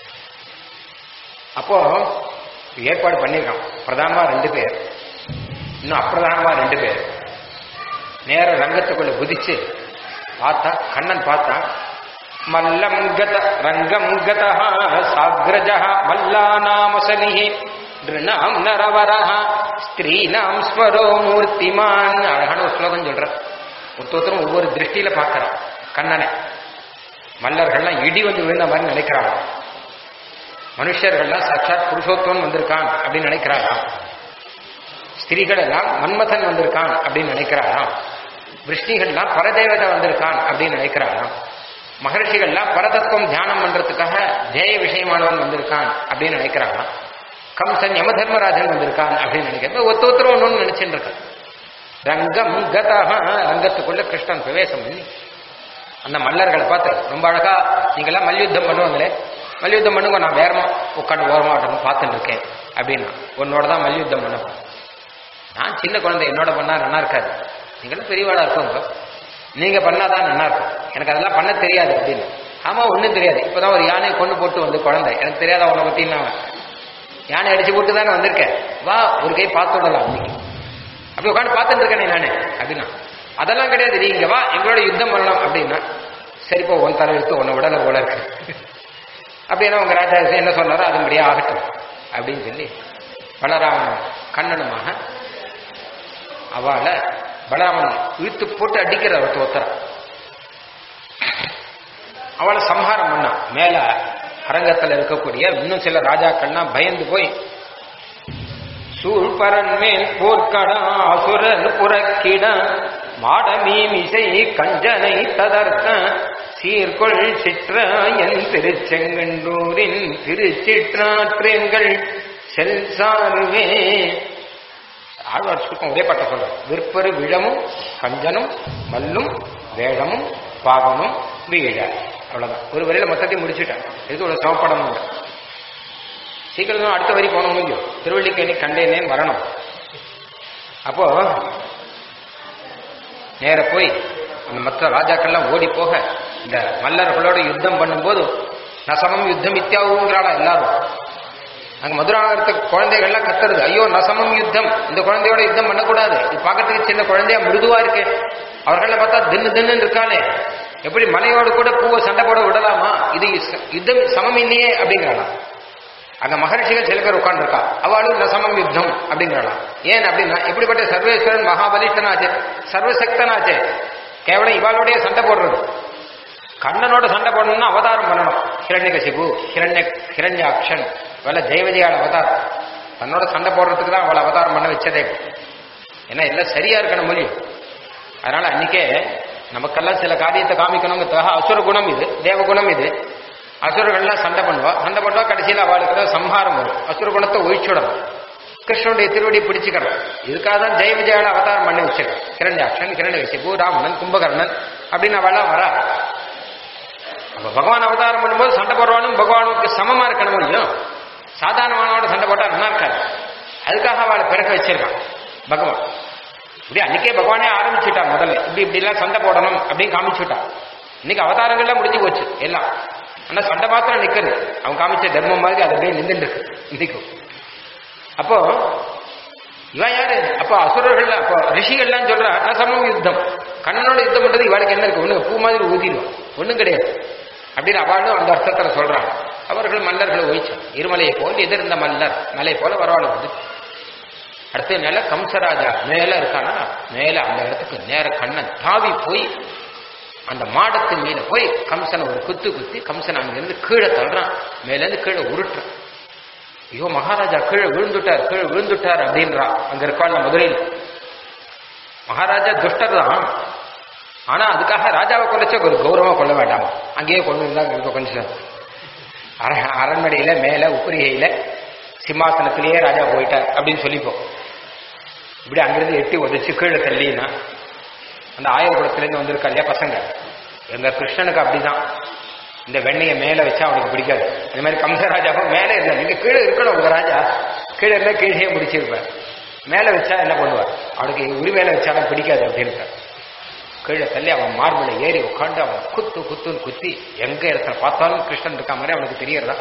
அப்போ ஏற்பாடு பண்ணியிருக்கான் பிரதானமா ரெண்டு பேர் இன்னும் அப்பிரதானமா ரெண்டு பேர் நேர ரங்கத்துக்குள்ள குதிச்சு பார்த்தா கண்ணன் பார்த்தா மல்லம் கத ரங்கம் கத சாக்ரஜ மல்லாநாமசனி நிருணாம் நரவரஹ ஸ்திரீனாம் ஸ்வரோ மூர்த்திமான் அழகான ஒரு ஸ்லோகம் சொல்ற ஒருத்தரும் ஒவ்வொரு திருஷ்டியில பார்க்கறான் கண்ணனை மல்லர்கள்லாம் இடி வந்து விழுந்த மாதிரி நினைக்கிறாங்க மனுஷர்கள்லாம் சாட்சாத் புருஷோத்தவன் வந்திருக்கான் அப்படின்னு நினைக்கிறாராம் ஸ்திரீகள் எல்லாம் மன்மதன் வந்திருக்கான் அப்படின்னு நினைக்கிறாராம் விஷ்ணிகள்லாம் பரதேவதை வந்திருக்கான் அப்படின்னு நினைக்கிறாராம் மகர்ஷிகள்லாம் பரதத்துவம் தியானம் பண்றதுக்காக ஜெய விஷயமானவன் வந்திருக்கான் அப்படின்னு நினைக்கிறாராம் கம்சன் யம தர்மராஜன் வந்திருக்கான் அப்படின்னு நினைக்கிறேன் ஒத்த ஒருத்தர் ஒன்று நினைச்சுட்டு இருக்கான் ரங்கம் கதாக ரங்கத்துக்குள்ள கிருஷ்ணன் பிரவேசம் பண்ணி அந்த மல்லர்களை பார்த்து ரொம்ப அழகா நீங்கெல்லாம் மல்யுத்தம் பண்ணுவாங்களே மல்யுத்தம் பண்ணுங்க நான் வேறமா உட்காந்து ஓரமா விட்டணும் பார்த்துட்டு இருக்கேன் அப்படின்னா உன்னோட தான் மல்யுத்தம் பண்ண நான் சின்ன குழந்தை என்னோட பண்ணா நல்லா இருக்காது நீங்களும் பெரியவாளா இருக்கவங்க நீங்க பண்ணாதான் நல்லா இருக்கும் எனக்கு அதெல்லாம் பண்ண தெரியாது அப்படின்னு ஆமா ஒண்ணும் தெரியாது இப்பதான் ஒரு யானையை கொண்டு போட்டு வந்து குழந்தை எனக்கு தெரியாத அவனை பத்தி நான் யானை அடிச்சு போட்டு தானே வந்திருக்கேன் வா ஒரு கை பார்த்து விடலாம் இன்னைக்கு அப்படி உட்காந்து பார்த்துட்டு இருக்கேனே நானு அப்படின்னா அதெல்லாம் கிடையாது நீ இங்க வா எங்களோட யுத்தம் பண்ணலாம் அப்படின்னா சரிப்பா உன் தலை எடுத்து உன்னை விடல போல இருக்கு அப்படின்னா உங்க ராஜா என்ன சொன்னாரோ அதுபடியே ஆகட்டும் அப்படின்னு சொல்லி பலராமன் கண்ணனுமாக அவளை பலராமன் இழுத்து போட்டு அடிக்கிற ஒருத்த ஒத்தர அவளை சம்ஹாரம் பண்ணா மேல அரங்கத்துல இருக்கக்கூடிய இன்னும் சில ராஜாக்கள்லாம் பயந்து போய் சூழ்பரன் மேல் போர்க்கடா அசுரன் புறக்கிட மாடமீமிசை கஞ்சனை ததர்த்த சீர்கொள் சிற்றாயன் திருச்செங்கண்டூரின் திருச்சிற்றாற்றேங்கள் செல் சார்வே ஆழ்வார் சுருக்கம் ஒரே பட்ட சொல்ற விற்பரு விழமும் கஞ்சனும் மல்லும் வேழமும் பாகமும் வீழ அவ்வளவுதான் ஒரு வரையில மொத்தத்தையும் முடிச்சுட்டேன் இது ஒரு சமப்படம் இல்லை சீக்கிரம் அடுத்த வரி போன முடியும் திருவள்ளிக்கேணி கண்டேனேன்னு வரணும் அப்போ நேர போய் அந்த மற்ற ராஜாக்கள்லாம் ஓடி போக இந்த மல்லர்களோட யுத்தம் பண்ணும்போது நசமம் யுத்தம் இத்தியாவுங்கிறாளா எல்லாரும் அங்க மதுராநகரத்துக்கு குழந்தைகள்லாம் கத்துறது ஐயோ நசமம் யுத்தம் இந்த குழந்தையோட யுத்தம் பண்ணக்கூடாது இது பார்க்கறதுக்கு சின்ன குழந்தையா மிருதுவா இருக்கு அவர்கள பார்த்தா தின்னு தின்னு இருக்கானே எப்படி மலையோடு கூட பூவை சண்டை போட விடலாமா இது யுத்தம் சமம் இல்லையே அப்படிங்கிறாளாம் அங்க மகர்ஷிகள் சில பேர் உட்காந்துருக்கா அவளும் நசமம் யுத்தம் அப்படிங்கிறாளாம் ஏன் அப்படின்னா எப்படிப்பட்ட சர்வேஸ்வரன் மகாபலிஷ்டனாச்சே சர்வசக்தனாச்சே கேவலம் இவாளோடைய சண்டை போடுறது கண்ணனோட சண்டை போடணும்னா அவதாரம் பண்ணணும் ஹிரண்யகசிபு ஹிரண்ய ஹிரண்யாக்ஷன் இவள ஜெயவிஜயால் அவதாரம் தன்னோட சண்டை போடுறதுக்கு தான் அவளை அவதாரம் பண்ண வச்சதே ஏன்னா எல்லாம் சரியா இருக்கணும் முடியும் அதனால அன்னைக்கே நமக்கெல்லாம் சில காரியத்தை காமிக்கணுங்கிறதுக்காக அசுர குணம் இது தேவ குணம் இது அசுரர்கள்லாம் சண்டை பண்ணுவா சண்டை பண்ணுவா கடைசியில் அவளுக்கு தான் சம்ஹாரம் வரும் அசுர குணத்தை ஒழிச்சுடணும் கிருஷ்ணனுடைய திருவடி பிடிச்சுக்கணும் இதுக்காக தான் ஜெய விஜயால அவதாரம் பண்ணி வச்சிருக்கேன் கிரண்யாட்சன் கிரண்யகசிபு ராமணன் கும்பகர்ணன் அப்படின்னு அவெல்லாம் வரா அப்ப பகவான் அவதாரம் பண்ணும்போது சண்டை போடுறவானும் பகவானுக்கு சமமா இருக்கணும் இல்லையோ சாதாரணமானவோட சண்டை போட்டா நல்லா இருக்காது அதுக்காக அவளை பிறக்க வச்சிருக்கான் பகவான் இப்படி அன்னைக்கே பகவானே ஆரம்பிச்சுட்டான் முதல்ல இப்படி இப்படி எல்லாம் சண்டை போடணும் அப்படின்னு காமிச்சுட்டான் இன்னைக்கு அவதாரங்கள்லாம் முடிஞ்சு போச்சு எல்லாம் ஆனா சண்டை மாத்திரம் நிக்கிறது அவன் காமிச்ச தர்மம் மாதிரி அது அப்படியே நின்றுட்டு இருக்கு இன்னைக்கும் அப்போ இவன் யாரு அப்போ அசுரர்கள் அப்போ ரிஷிகள்லாம் சொல்றா நசமம் யுத்தம் கண்ணனோட யுத்தம் பண்றது இவளுக்கு என்ன இருக்கு ஒண்ணு பூ மாதிரி ஊதிடுவான் ஒண்ணும் கிடையாது அப்படின்னு அவளும் அந்த அர்த்தத்துல சொல்றாங்க அவர்கள் மல்லர்களை ஒழிச்சான் இருமலையை போல் எதிர்ந்த மல்லர் மலை போல வரவாள் வந்து அடுத்த மேல கம்சராஜா மேல இருக்கானா மேல அந்த இடத்துக்கு நேர கண்ணன் தாவி போய் அந்த மாடத்தின் மீது போய் கம்சனை ஒரு குத்து குத்தி கம்சன் அங்கிருந்து கீழே தள்ளுறான் மேல இருந்து கீழே உருட்டுறான் ஐயோ மகாராஜா கீழே விழுந்துட்டார் கீழே விழுந்துட்டார் அப்படின்றான் அங்க இருக்காள் மதுரையில் மகாராஜா துஷ்டர் தான் ஆனா அதுக்காக ராஜாவை கொலைச்ச ஒரு கௌரவமா கொள்ள வேண்டாம் அங்கேயே கொண்டு இருந்தாங்க கொஞ்சம் அர அரண்மனையில மேல உப்பரிகையில சிம்மாசனத்திலேயே ராஜா போயிட்டார் அப்படின்னு சொல்லிப்போம் இப்படி அங்கிருந்து எட்டி உதச்சு கீழே தள்ளினா அந்த ஆயர்குளத்திலேருந்து வந்திருக்கா இல்லையா பசங்க எங்க கிருஷ்ணனுக்கு அப்படிதான் இந்த வெண்ணையை மேல வச்சா அவனுக்கு பிடிக்காது அதே மாதிரி கம்சராஜாவும் மேலே இருந்தா நீங்க கீழே இருக்கணும் உங்க ராஜா கீழே இருந்தா கீழே பிடிச்சிருப்பார் மேல வச்சா என்ன பண்ணுவார் அவனுக்கு உரி மேல வச்சாலும் பிடிக்காது அப்படின்னு கீழே தள்ளி அவன் மார்பிளை ஏறி உட்காந்து அவன் குத்து குத்துன்னு குத்தி எங்க இடத்துல பார்த்தாலும் கிருஷ்ணன் இருக்கா மாதிரி அவனுக்கு தெரியறதா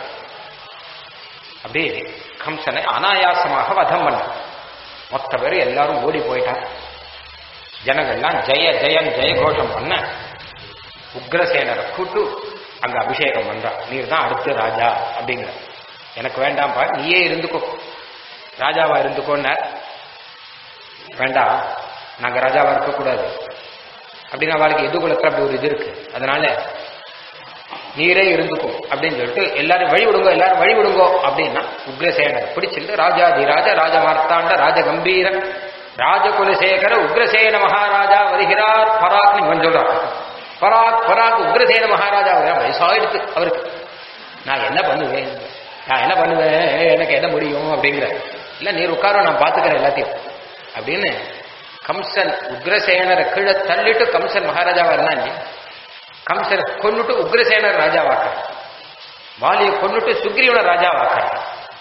அப்படியே கம்சனை அனாயாசமாக வதம் பண்ண மொத்த பேர் எல்லாரும் ஓடி போயிட்டான் ஜனங்கள்லாம் ஜெய ஜெயன் ஜெய கோஷம் பண்ண உக்ரசேனரை கூட்டு அங்க அபிஷேகம் பண்றான் நீர் தான் அடுத்த ராஜா அப்படிங்கிற எனக்கு வேண்டாம்ப்பா நீயே இருந்துக்கோ ராஜாவா இருந்துக்கோன்னார் வேண்டாம் நாங்க ராஜாவா இருக்கக்கூடாது அப்படின்னா அவளுக்கு எதுகுலத்துல அப்படி ஒரு இது இருக்கு அதனால நீரே இருந்துக்கும் அப்படின்னு சொல்லிட்டு எல்லாரும் வழி விடுங்கோ எல்லாரும் வழி விடுங்கோ அப்படின்னா உக்ரசேனர் பிடிச்சிருந்து ராஜாதி ராஜ ராஜ மார்த்தாண்ட ராஜ கம்பீர ராஜகுலசேகர உக்ரசேன மகாராஜா வருகிறார் பராக்னு இவன் சொல்றான் பராக் பராக் உக்ரசேன மகாராஜா வருகிறார் வயசாயிடுத்து அவருக்கு நான் என்ன பண்ணுவேன் நான் என்ன பண்ணுவேன் எனக்கு என்ன முடியும் அப்படிங்கிற இல்ல நீர் உட்கார நான் பாத்துக்கிறேன் எல்லாத்தையும் அப்படின்னு கம்சன் உக்ரசேனரை கீழே தள்ளிட்டு கம்சன் மகாராஜாவா இருந்தான் இல்லையா கம்சனை கொன்னுட்டு உக்ரசேனர் ராஜாவாக்குறான் வாலியை கொன்னுட்டு சுக்ரீவனை ராஜாவாக்குறான்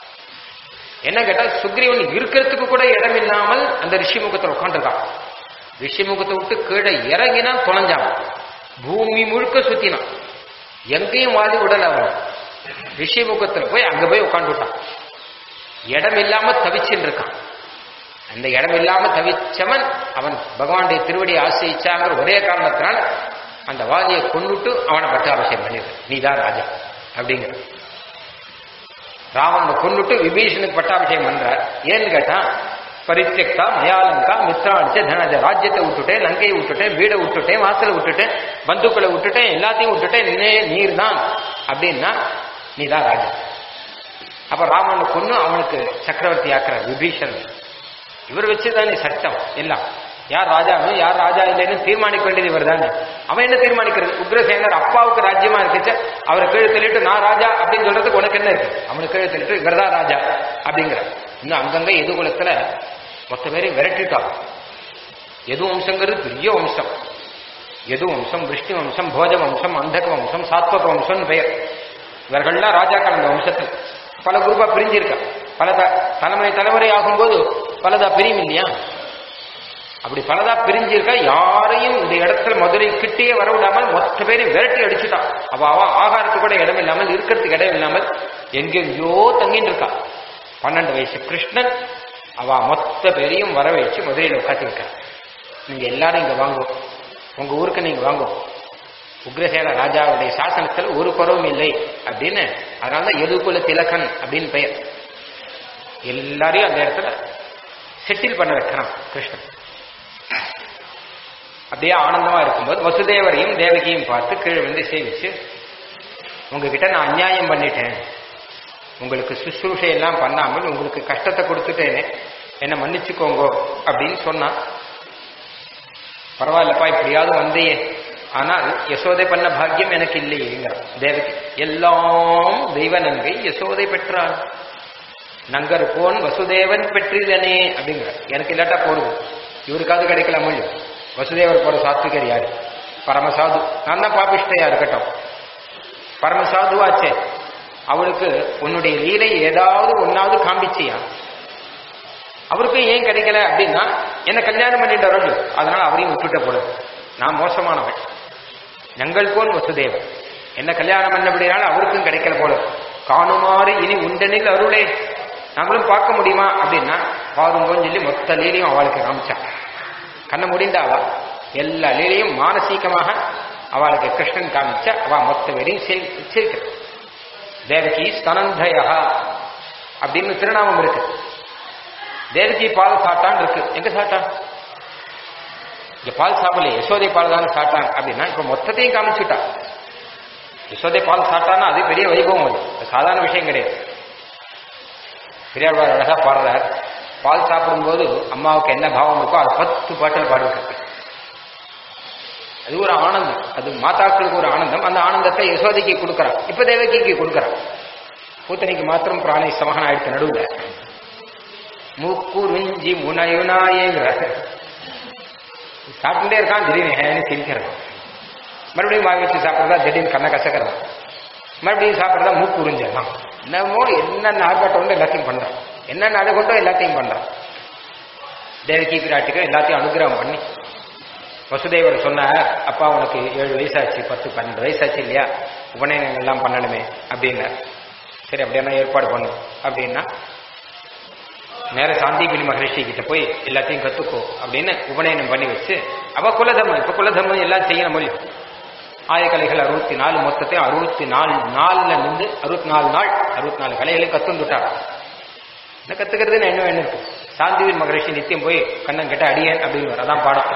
என்ன கேட்டா சுக்ரீவன் இருக்கிறதுக்கு கூட இடம் இல்லாமல் அந்த ரிஷிமுகத்தில் உட்காந்துருக்கான் ரிஷிமுகத்தை விட்டு கீழே இறங்கினா தொலைஞ்சான் பூமி முழுக்க சுத்தினான் எங்கேயும் வாதி விடல அவன் ரிஷிமுகத்தில் போய் அங்க போய் உட்காந்துட்டான் இடம் இல்லாம தவிச்சுட்டு இருக்கான் அந்த இடம் இல்லாம தவிச்சவன் அவன் பகவானுடைய திருவடியை ஆசிரிச்சாங்கிற ஒரே காரணத்தினால் அந்த வாதியை கொண்டுட்டு அவனை பட்டாபிஷேகம் பண்ணிடு நீதான் ராஜா அப்படிங்கிற ராவணனை கொண்டுட்டு விபீஷனுக்கு பட்டாபிஷேகம் பண்றார் ஏன்னு கேட்டா பரித்தியக்தா மயாலங்கா மித்ராணிச்ச தனஜ ராஜ்யத்தை விட்டுட்டேன் லங்கையை விட்டுட்டேன் வீடை விட்டுட்டேன் வாசலை விட்டுட்டேன் பந்துக்களை விட்டுட்டேன் எல்லாத்தையும் விட்டுட்டேன் நீ நீர் தான் அப்படின்னா நீ தான் ராஜா அப்ப ராமனை கொன்னு அவனுக்கு சக்கரவர்த்தி ஆக்குற விபீஷன் இவர் வச்சுதானே சட்டம் எல்லாம் யார் ராஜானு யார் ராஜா இல்லைன்னு தீர்மானிக்க வேண்டியது இவர் தானே அவன் என்ன தீர்மானிக்கிறது உக்ரசேனர் அப்பாவுக்கு ராஜ்யமா இருக்குச்சு அவரை கீழே தள்ளிட்டு நான் ராஜா அப்படின்னு சொல்றதுக்கு உனக்கு என்ன இருக்கு அவனுக்கு கீழே தள்ளிட்டு இவர் தான் ராஜா அப்படிங்கிற இன்னும் அங்கங்க எதுகுலத்துல மொத்த பேரையும் விரட்டிட்டான் எது வம்சங்கிறது பெரிய வம்சம் எது வம்சம் விஷ்ணு வம்சம் போஜ வம்சம் அந்தக வம்சம் சாத்வக வம்சம்னு பெயர் இவர்கள்லாம் ராஜாக்கள் அந்த வம்சத்தில் பல குரூப்பா பிரிஞ்சிருக்கா பல த- தலைமுறை தலைமுறை ஆகும்போது பலதா பிரியும் இல்லையா அப்படி பலதா பிரிஞ்சிருக்கா யாரையும் இந்த இடத்துல மதுரை கிட்டே வர விடாமல் மொத்த பேரையும் விரட்டி அடிச்சுட்டான் அவ அவ ஆகாரத்துக்கு கூட இடம் இல்லாமல் இருக்கிறதுக்கு இடம் இல்லாமல் எங்கெங்கயோ தங்கிட்டு இருக்கா பன்னெண்டு வயசு கிருஷ்ணன் அவ மொத்த பேரையும் வர வச்சு மதுரையில உட்காந்துருக்கா நீங்க எல்லாரும் இங்க வாங்குவோம் உங்க ஊருக்கு நீங்க வாங்குவோம் உக்ரசேன ராஜாவுடைய சாசனத்தில் ஒரு குறவும் இல்லை அப்படின்னு அதனாலதான் எதுகுல திலகன் அப்படின்னு பெயர் எல்லாரையும் அந்த இடத்துல செட்டில் பண்ண வைக்கிறான் கிருஷ்ணன் அப்படியே ஆனந்தமா இருக்கும்போது வசுதேவரையும் தேவகியும் பார்த்து கீழே வந்து சேவிச்சு உங்ககிட்ட நான் அநியாயம் பண்ணிட்டேன் உங்களுக்கு சுசுரூஷை எல்லாம் பண்ணாமல் உங்களுக்கு கஷ்டத்தை கொடுத்துட்டேனே என்ன மன்னிச்சுக்கோங்க அப்படின்னு சொன்னான் பரவாயில்லப்பா இப்படியாவது வந்தையே ஆனால் யசோதை பண்ண பாக்கியம் எனக்கு இல்லையேங்கிறான் தேவகி எல்லாம் தெய்வ நங்கை யசோதை பெற்றான் நங்கர் போன் வசுதேவன் பெற்றிதனே அப்படிங்கிற எனக்கு இல்லாட்டா போறது இவருக்காவது கிடைக்கல முடியும் வசுதேவர் போற சாத்விகர் யாரு பரமசாது நான் தான் பாபிஷ்டையா இருக்கட்டும் பரமசாதுவாச்சே அவளுக்கு உன்னுடைய லீலை ஏதாவது ஒன்னாவது காண்பிச்சியா அவருக்கும் ஏன் கிடைக்கல அப்படின்னா என்ன கல்யாணம் பண்ணிட்டு வரணும் அதனால அவரையும் விட்டுட்ட போல நான் மோசமானவன் எங்கள் போல் வசுதேவன் என்ன கல்யாணம் பண்ணபடினால அவருக்கும் கிடைக்கல போல காணுமாறு இனி உண்டனில் அருளே நாங்களும் பார்க்க முடியுமா அப்படின்னா பாருங்கன்னு சொல்லி மொத்த லீலையும் அவளுக்கு காமிச்சான் கண்ணை முடிந்தாவா எல்லா லீலையும் மானசீகமாக அவளுக்கு கிருஷ்ணன் காமிச்ச அவ மொத்த பேரையும் சிரிக்கிற தேவகி ஸ்தனந்தயா அப்படின்னு திருநாமம் இருக்கு தேவகி பால் சாட்டான் இருக்கு எங்க சாட்டான் இங்க பால் சாப்பிடல யசோதை பால் தானே சாட்டான் அப்படின்னா இப்ப மொத்தத்தையும் காமிச்சுட்டா யசோதை பால் சாட்டான்னா அது பெரிய வைபவம் அது அது சாதாரண விஷயம் கிடையாது பெரியாழ்வார் அழகா பாடுறார் பால் சாப்பிடும்போது அம்மாவுக்கு என்ன பாவம் இருக்கோ அது பத்து பாட்டில் பாடிருக்காரு அது ஒரு ஆனந்தம் அது மாதாக்களுக்கு ஒரு ஆனந்தம் அந்த ஆனந்தத்தை யசோதைக்கு கொடுக்கறான் இப்ப தேவகிக்கு கொடுக்கறான் பூத்தனைக்கு மாத்திரம் பிராணி சமகன் ஆயிடுச்சு நடுவுல மூக்குறிஞ்சி முனையுனாயேங்கிற சாப்பிட்டுட்டே இருக்கான் திடீர்னு ஹேன்னு சிரிக்கிறது மறுபடியும் வாய் வச்சு சாப்பிட்றதா திடீர்னு கண்ணை கசக்கிறது மறுபடியும் சாப்பிட்றதா மூக்கு உறிஞ்சிடலாம் என்னமோ என்னென்ன ஆர்ப்பாட்டம் உண்டோ எல்லாத்தையும் பண்றான் என்னென்ன அது கொண்டோ எல்லாத்தையும் பண்றான் தேவகி பிராட்டிக்கு எல்லாத்தையும் அனுகிரகம் பண்ணி வசுதேவர் சொன்னார் அப்பா உனக்கு ஏழு வயசாச்சு பத்து பன்னெண்டு வயசாச்சு இல்லையா உபநயனம் எல்லாம் பண்ணணுமே அப்படின்னார் சரி அப்படின்னா ஏற்பாடு பண்ணு அப்படின்னா நேர சாந்திபினி மகரிஷி கிட்ட போய் எல்லாத்தையும் கத்துக்கோ அப்படின்னு உபநயனம் பண்ணி வச்சு அவ குலதர்மம் இப்ப குலதர்மம் எல்லாம் செய்யணும் முடியும் ஆயக்கலைகள் அறுபத்தி நாலு மொத்தத்தையும் அறுபத்தி நாலு நாலுல நின்று அறுபத்தி நாலு நாள் அறுபத்தி நாலு கலைகளையும் கத்துந்துட்டாங்க என்ன கத்துக்கிறதுன்னு என்ன வேணும் இருக்கு சாந்திவீர் மகரிஷி நித்தியம் போய் கண்ணன் கிட்ட அடியேன் அப்படின்னு அதான் பாடம்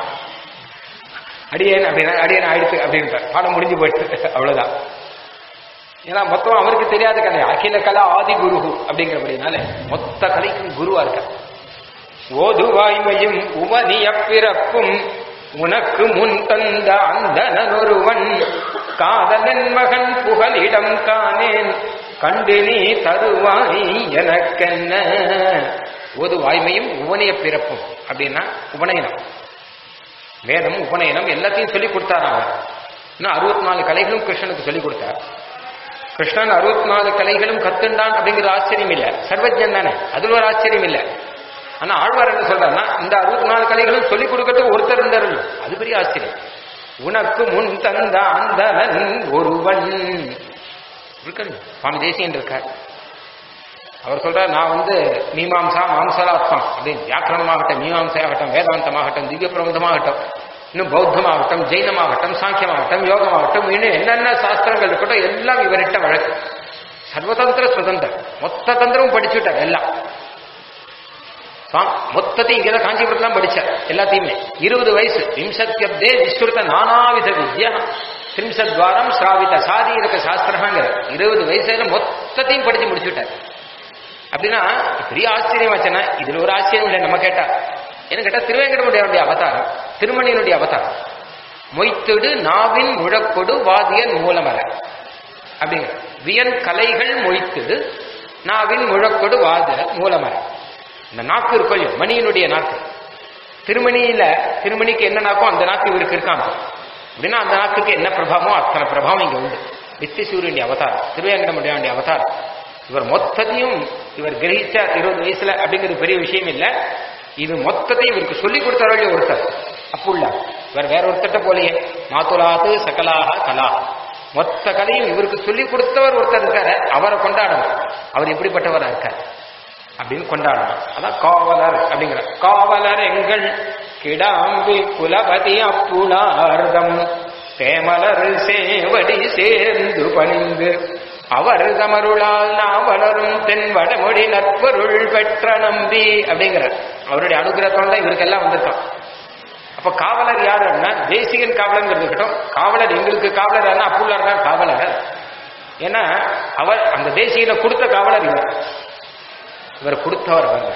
அடியேன் அப்படின்னா அடியேன் ஆயிடுச்சு அப்படின்னு பாடம் முடிஞ்சு போயிடுச்சு அவ்வளவுதான் ஏன்னா மொத்தம் அவருக்கு தெரியாத கலை அகில கலா ஆதி குரு அப்படிங்கிறபடினால மொத்த கலைக்கும் குருவா இருக்க ஓதுவாய்மையும் உமதிய பிறப்பும் உனக்கு முன் தந்த அந்தனன் ஒருவன் காதலன் மகன் புகலிடம் காணேன் கண்டு நீ தருவாய் எனக்கென்ன ஓது வாய்மையும் உபநய பிறப்பும் அப்படின்னா உபநயனம் வேதம் உபநயனம் எல்லாத்தையும் சொல்லி கொடுத்தார் அவர் இன்னும் அறுபத்தி நாலு கலைகளும் கிருஷ்ணனுக்கு சொல்லி கொடுத்தார் கிருஷ்ணன் அறுபத்தி நாலு கலைகளும் கத்துண்டான் அப்படிங்கிற ஆச்சரியம் இல்ல சர்வஜன் தானே அதுல ஒரு ஆச்சரியம் இல்ல ஆனா ஆழ்வார் என்ன சொல்றாருன்னா இந்த அறுபத்தி நாலு கலைகளும் சொல்லிக் கொடுக்கறதுக்கு ஒருத்தர் இருந்தார் அது பெரிய ஆச்சரியம் உனக்கு முன் தந்த அந்தனன் ஒருவன் இருக்காரு சுவாமி தேசியன் இருக்கார் அவர் சொல்றார் நான் வந்து மீமாம்சா மாம்சலாத்மா அப்படின்னு வியாக்கரணமாகட்டும் மீமாம்சையாகட்டும் வேதாந்தமாகட்டும் திவ்ய பிரபந்தமாகட்டும் இன்னும் பௌத்தமாகட்டும் ஜெயினமாகட்டும் சாங்கியமாகட்டும் யோகமாகட்டும் இன்னும் என்னென்ன சாஸ்திரங்கள் இருக்கட்டும் எல்லாம் இவர்கிட்ட வழக்கு சர்வதந்திர சுதந்திரம் மொத்த தந்திரமும் படிச்சுட்டார் எல்லாம் சுவாமி மொத்தத்தையும் இங்கதான் காஞ்சிபுரத்தான் படிச்சார் எல்லாத்தையுமே இருபது வயசு விம்சத்தியப்தே விஸ்ருத நானாவித வித்யா திரிம்சத்வாரம் ஸ்ராவித சாரீரக சாஸ்திரங்கிற இருபது வயசுல மொத்தத்தையும் படிச்சு முடிச்சுட்டார் அப்படின்னா பெரிய ஆச்சரியமாச்சுன்னா இதுல ஒரு ஆச்சரியம் இல்லை நம்ம கேட்டா என்ன கேட்டா திருவேங்கடமுடைய அவதாரம் திருமணியனுடைய அவதாரம் மொய்த்திடு நாவின் முழக்கொடு வாதியன் மூலமர அப்படிங்கிற வியன் கலைகள் மொய்த்திடு நாவின் முழக்கொடு வாத மூலமர இந்த நாக்கு இருக்கும் மணியினுடைய நாக்கு திருமணியில திருமணிக்கு என்ன நாக்கோ அந்த நாக்கு இவருக்கு இருக்காங்க அப்படின்னா அந்த நாக்குக்கு என்ன பிரபாவமோ அத்தனை பிரபாவம் இங்க உண்டு நித்திய சூரியனுடைய அவதாரம் திருவேங்கடமுடைய அவதாரம் இவர் மொத்தத்தையும் இவர் கிரகிச்ச இருபது வயசுல அப்படிங்கிறது பெரிய விஷயம் இல்ல இது மொத்தத்தையும் இவருக்கு சொல்லி கொடுத்தாரே ஒருத்தர் அப்புள்ள இவர் வேற ஒருத்தட்ட போலயே மாத்துலாத்து சகலாக கலா மொத்த கலையும் இவருக்கு சொல்லி கொடுத்தவர் ஒருத்தர் இருக்காரு அவரை கொண்டாடணும் அவர் எப்படிப்பட்டவரா இருக்கார் அப்படின்னு கொண்டாடணும் அதான் காவலர் அப்படிங்கிற காவலர் எங்கள் கிடாம்பி குலபதி அப்புலார்தம் தேமலர் சேவடி சேர்ந்து பணிந்து அவர் தமருளால் நான் வளரும் தென் வடமொழி நற்பொருள் பெற்ற நம்பி அப்படிங்கிறார் அவருடைய அனுகிரகத்தோட தான் இவருக்கெல்லாம் வந்திருக்கான் அப்ப காவலர் யாருன்னா தேசிகன் காவலர்ங்கிறது இருக்கட்டும் காவலர் எங்களுக்கு காவலர் யாருன்னா அப்புள்ளார் தான் காவலர் ஏன்னா அவர் அந்த தேசியனை கொடுத்த காவலர் இவர் இவர் கொடுத்தவர் அவர்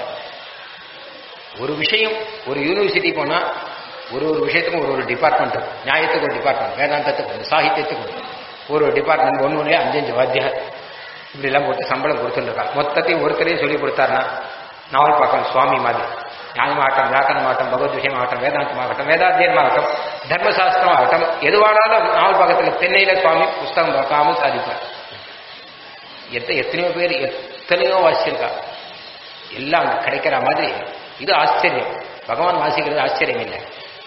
ஒரு விஷயம் ஒரு யூனிவர்சிட்டி போனா ஒரு ஒரு விஷயத்துக்கும் ஒரு ஒரு டிபார்ட்மெண்ட் நியாயத்துக்கு ஒரு டிபார்ட்மெண்ட் வேதாந்தத்துக்கு ஒரு சாகித்யத்துக்கு ஒரு ஒரு டிபார்ட்மெண்ட் ஒன்று ஒன்றுலேயே அஞ்சஞ்சு வாத்தியார் இப்படிலாம் போட்டு சம்பளம் கொடுத்துருக்காங்க மொத்தத்தையும் ஒருத்தரையும் சொல்லி கொடுத்தாருன்னா நாவல் பார்க்கணும் சுவாமி மாதிரி நியாயமாகட்டும் வியாக்கரணமாகட்டும் பகவத் விஷயமாகட்டும் வேதாந்தமாகட்டும் வேதாத்தியமாகட்டும் தர்மசாஸ்திரம் ஆகட்டும் எதுவானாலும் நாவல் பக்கத்தில் தென்னையில சுவாமி புஸ்தகம் பார்க்காம சாதிப்பார் எத்த எத்தனையோ பேர் எத்தனையோ வாசிச்சிருக்கா எல்லாம் அங்க கிடைக்கிற மாதிரி இது ஆச்சரியம் பகவான் வாசிக்கிறது ஆச்சரியம் இல்லை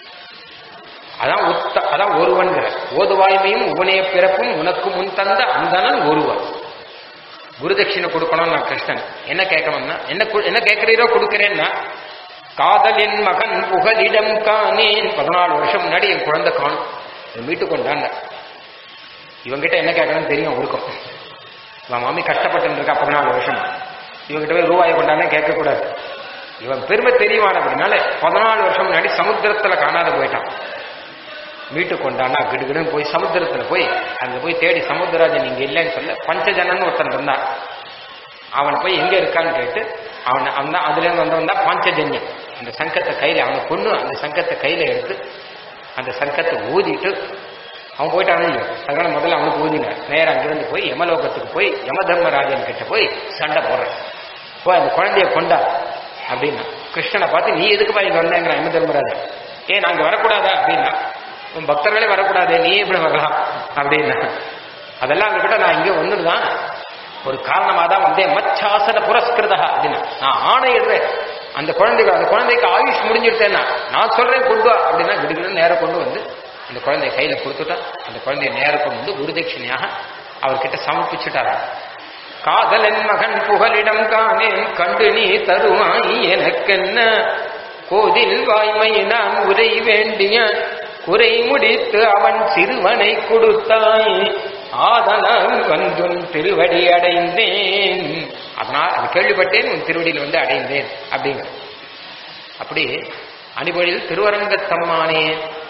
அதான் உத்த அதான் ஒருவன்கிற ஓதுவாய்மையும் உவனைய பிறப்பும் உனக்கு முன் தந்த அந்தனன் ஒருவன் குருதட்சிணை கொடுக்கணும் நான் கிருஷ்ணன் என்ன கேட்கணும்னா என்ன கு- என்ன கேட்கிறீரோ கொடுக்கிறேன்னா காதலின் மகன் புகலிடம் காணேன் பதினாலு வருஷம் முன்னாடி என் குழந்தை காணும் இவன் மீட்டு கொண்டான் இவங்கிட்ட என்ன கேட்கணும்னு தெரியும் அவருக்கும் இவன் மாமி கஷ்டப்பட்டு இருக்கா பதினாலு வருஷம் இவங்கிட்ட போய் ரூபாயை கொண்டானே கேட்கக்கூடாது இவன் பெருமை தெரியுவான் அப்படின்னால பதினாலு வருஷம் முன்னாடி சமுத்திரத்துல காணாத போயிட்டான் மீட்டு கொண்டானா கிடுகிடுன்னு போய் சமுத்திரத்துல போய் அங்க போய் தேடி சமுத்திரராஜன் இங்க இல்லைன்னு சொல்ல பஞ்சஜனன் ஒருத்தன் இருந்தான் அவனை போய் எங்க இருக்கான்னு கேட்டு அவனை அவன் தான் அதுல இருந்து வந்தவன் தான் பாஞ்சஜன்யம் அந்த சங்கத்தை கையில அவனை கொண்டு அந்த சங்கத்தை கையில எடுத்து அந்த சங்கத்தை ஊதிட்டு அவன் போயிட்டானே இல்லையோ அதனால முதல்ல அவனுக்கு ஊதினார் நேரா அங்கிருந்து போய் யமலோகத்துக்கு போய் யம தர்மராஜன் கிட்ட போய் சண்டை போடுறேன் போய் அந்த குழந்தைய கொண்டா அப்படின்னா கிருஷ்ணனை பார்த்து நீ எதுக்குப்பா இங்க வந்தேங்கிற யம தர்மராஜன் ஏன் நாங்க வரக்கூடாதா அப்படின்னா உன் பக்தர்களே வரக்கூடாது நீ எப்படி வரலாம் அப்படின்னா அதெல்லாம் அவங்ககிட்ட நான் இங்க ஒண்ணுதான் ஒரு காரணமா தான் வந்தேன் மச்சாசன புரஸ்கிருதா அப்படின்னா நான் ஆணையிடுறேன் அந்த குழந்தைக்கு அந்த குழந்தைக்கு ஆயுஷ் முடிஞ்சிருத்தேன்னா நான் சொல்றேன் கொண்டு வா அப்படின்னா திடீர்னு நேரம் கொண்டு வந்து அந்த குழந்தைய கையில கொடுத்துட்டா அந்த குழந்தைய நேரம் கொண்டு வந்து குருதட்சிணையாக அவர்கிட்ட சமர்ப்பிச்சுட்டாரா காதலன் மகன் புகலிடம் காணேன் கண்டு நீ தருவாய் எனக்கென்ன கோதில் வாய்மை நான் உரை வேண்டிய குறை முடித்து அவன் சிறுவனை கொடுத்தாய் ஆதலால் வந்துன் திருவடி அடைந்தேன் அதனால் அது கேள்விப்பட்டேன் உன் திருவடியில் வந்து அடைந்தேன் அப்படிங்கிற அப்படி அணிபொழில் திருவரங்கத்தம்மானே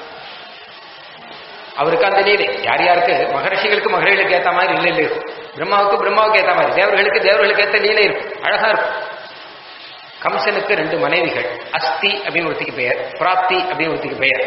அவருக்கு அந்த லீலை யார் யாருக்கு மகர்ஷிகளுக்கு மகரிகளுக்கு ஏத்த மாதிரி இல்லை இல்லை இருக்கும் பிரம்மாவுக்கு பிரம்மாவுக்கு ஏத்த மாதிரி தேவர்களுக்கு தேவர்களுக்கு ஏத்த லீலை இருக்கும் அழகா இருக்கும் கம்சனுக்கு ரெண்டு மனைவிகள் அஸ்தி அப்படின்னு ஒருத்திக்கு பெயர் பிராப்தி அப்படின்னு ஒருத்திக்கு பெயர்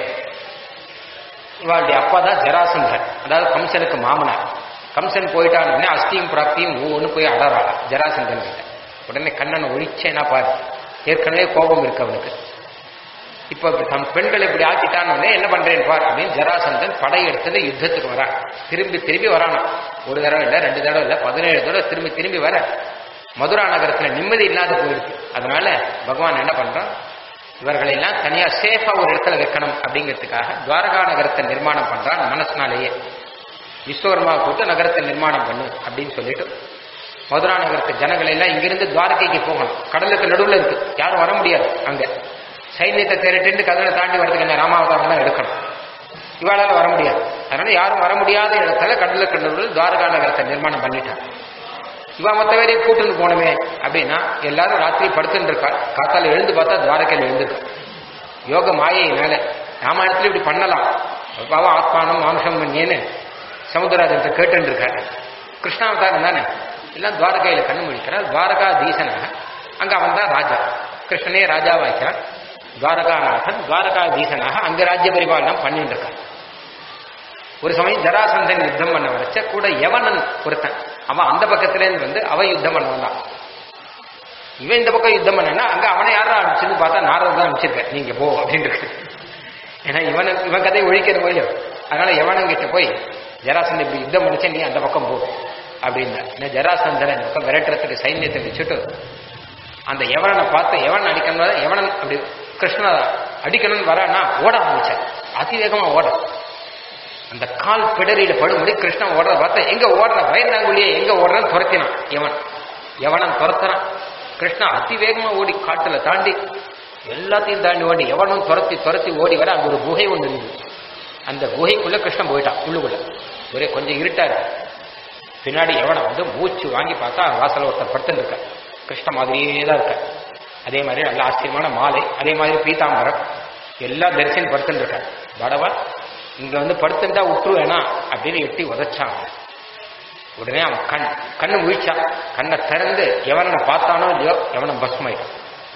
இவாளுடைய அப்பா தான் ஜராசந்தர் அதாவது கம்சனுக்கு மாமனார் கம்சன் போயிட்டான்னு அஸ்தியும் பிராப்தியும் ஒவ்வொன்று போய் அடறாள் ஜராசந்தன் கிட்ட உடனே கண்ணனை ஒழிச்சேனா பாரு ஏற்கனவே கோபம் இருக்கு அவனுக்கு இப்ப தம் பெண்களை இப்படி ஆக்கிட்டான்னு என்ன பண்றேன் பார் அப்படின்னு ஜராசந்தன் படையெடுத்தது யுத்தத்துக்கு வரான் திரும்பி திரும்பி வரானா ஒரு தடவை இல்லை ரெண்டு தடவை இல்லை பதினேழு தடவை திரும்பி திரும்பி வர மதுரா நகரத்துல நிம்மதி இல்லாத போயிருக்கு அதனால பகவான் என்ன பண்றான் இவர்களை எல்லாம் தனியா சேஃபா ஒரு இடத்துல வைக்கணும் அப்படிங்கிறதுக்காக துவாரகா நகரத்தை நிர்மாணம் பண்றான் மனசுனாலேயே விஸ்வகர்மா கூட்டு நகரத்தை நிர்மாணம் பண்ணு அப்படின்னு சொல்லிட்டு மதுரா நகரத்து ஜனங்களை எல்லாம் இங்கிருந்து துவாரகைக்கு போகணும் கடலுக்கு நடுவுல இருக்கு யாரும் வர முடியாது அங்க சைன்யத்தை திரட்டு கடலை தாண்டி வரதுக்கு என்ன ராமாவதாரம் தான் எடுக்கணும் இவாளால வர முடியாது அதனால யாரும் வர முடியாத இடத்துல கடலுக்கு நடுவில் துவாரகா நகரத்தை நிர்மாணம் பண்ணிட்டான் இவா மற்ற பேரையும் கூட்டுன்னு போனமே அப்படின்னா எல்லாரும் ராத்திரி படுத்துட்டு இருக்கா காத்தால எழுந்து பார்த்தா துவாரகையில் எழுந்திருக்கா யோக மாயையினால ராமாயணத்துல இப்படி பண்ணலாம் பாவம் ஆத்மானம் மாம்சம் பண்ணியேன்னு சமுத்திரராஜன் கேட்டுன்னு இருக்காரு கிருஷ்ணாவதாரம் தானே எல்லாம் துவாரகையில கண்ணு முடிக்கிறார் துவாரகா தீசனாக அங்க அவன் தான் ராஜா கிருஷ்ணனே ராஜாவாய்க்கிறான் துவாரகாநாதன் துவாரகா தீசனாக அங்க ராஜ்ய பரிபாலனம் பண்ணிட்டு இருக்கான் ஒரு சமயம் ஜராசந்தன் யுத்தம் பண்ண வச்ச கூட யவனன் ஒருத்தன் அவன் அந்த பக்கத்துல இருந்து வந்து அவன் யுத்தம் பண்ண வந்தான் இவன் இந்த பக்கம் யுத்தம் பண்ணா அங்க அவனை யாரா அனுப்பிச்சுன்னு பார்த்தா நாரதர் தான் அனுப்பிச்சிருக்க நீங்க போ அப்படின்னு இருக்கு ஏன்னா இவனை இவன் கதையை ஒழிக்கிற இல்லையோ அதனால யவனங்கிட்ட போய் ஜராசந்தன் இப்படி யுத்தம் பண்ணிச்சா நீ அந்த பக்கம் போ அப்படின்னா இந்த ஜராசந்தனை இந்த பக்கம் விரட்டுறதுக்கு சைன்யத்தை வச்சுட்டு அந்த யவனனை பார்த்து எவன் அடிக்கணும் எவனன் அப்படி கிருஷ்ண அடிக்கணும்னு வரானா ஓட ஆரம்பிச்சான் அதிவேகமா ஓட அந்த கால் பிடரியில படும்படி கிருஷ்ணன் ஓடுறத பார்த்தா எங்க ஓடுற பயந்தாங்குழியே எங்க ஓடுறன்னு துரத்தினான் எவன் எவனன் துரத்துறான் கிருஷ்ணன் அதிவேகமா ஓடி காட்டுல தாண்டி எல்லாத்தையும் தாண்டி ஓடி எவனும் துரத்தி துரத்தி ஓடி வர அங்க ஒரு குகை ஒன்று இருந்தது அந்த குகைக்குள்ள கிருஷ்ணன் போயிட்டான் உள்ளுக்குள்ள ஒரே கொஞ்சம் இருட்டா இருக்கு பின்னாடி எவனை வந்து மூச்சு வாங்கி பார்த்தா வாசல ஒருத்தர் படுத்துட்டு இருக்க கிருஷ்ண மாதிரியே தான் இருக்க அதே மாதிரி நல்ல ஆச்சரியமான மாலை அதே மாதிரி பீதாம்பரம் எல்லாம் தரிசனம் படுத்துட்டு இருக்க படவா இங்க வந்து படுத்துட்டா விட்டுருவேனா அப்படின்னு எட்டி உதச்சான் உடனே அவன் கண் கண்ணு முழிச்சான் கண்ணை திறந்து எவனை பார்த்தானோ இல்லையோ எவனை பஸ்மாயிட்டான்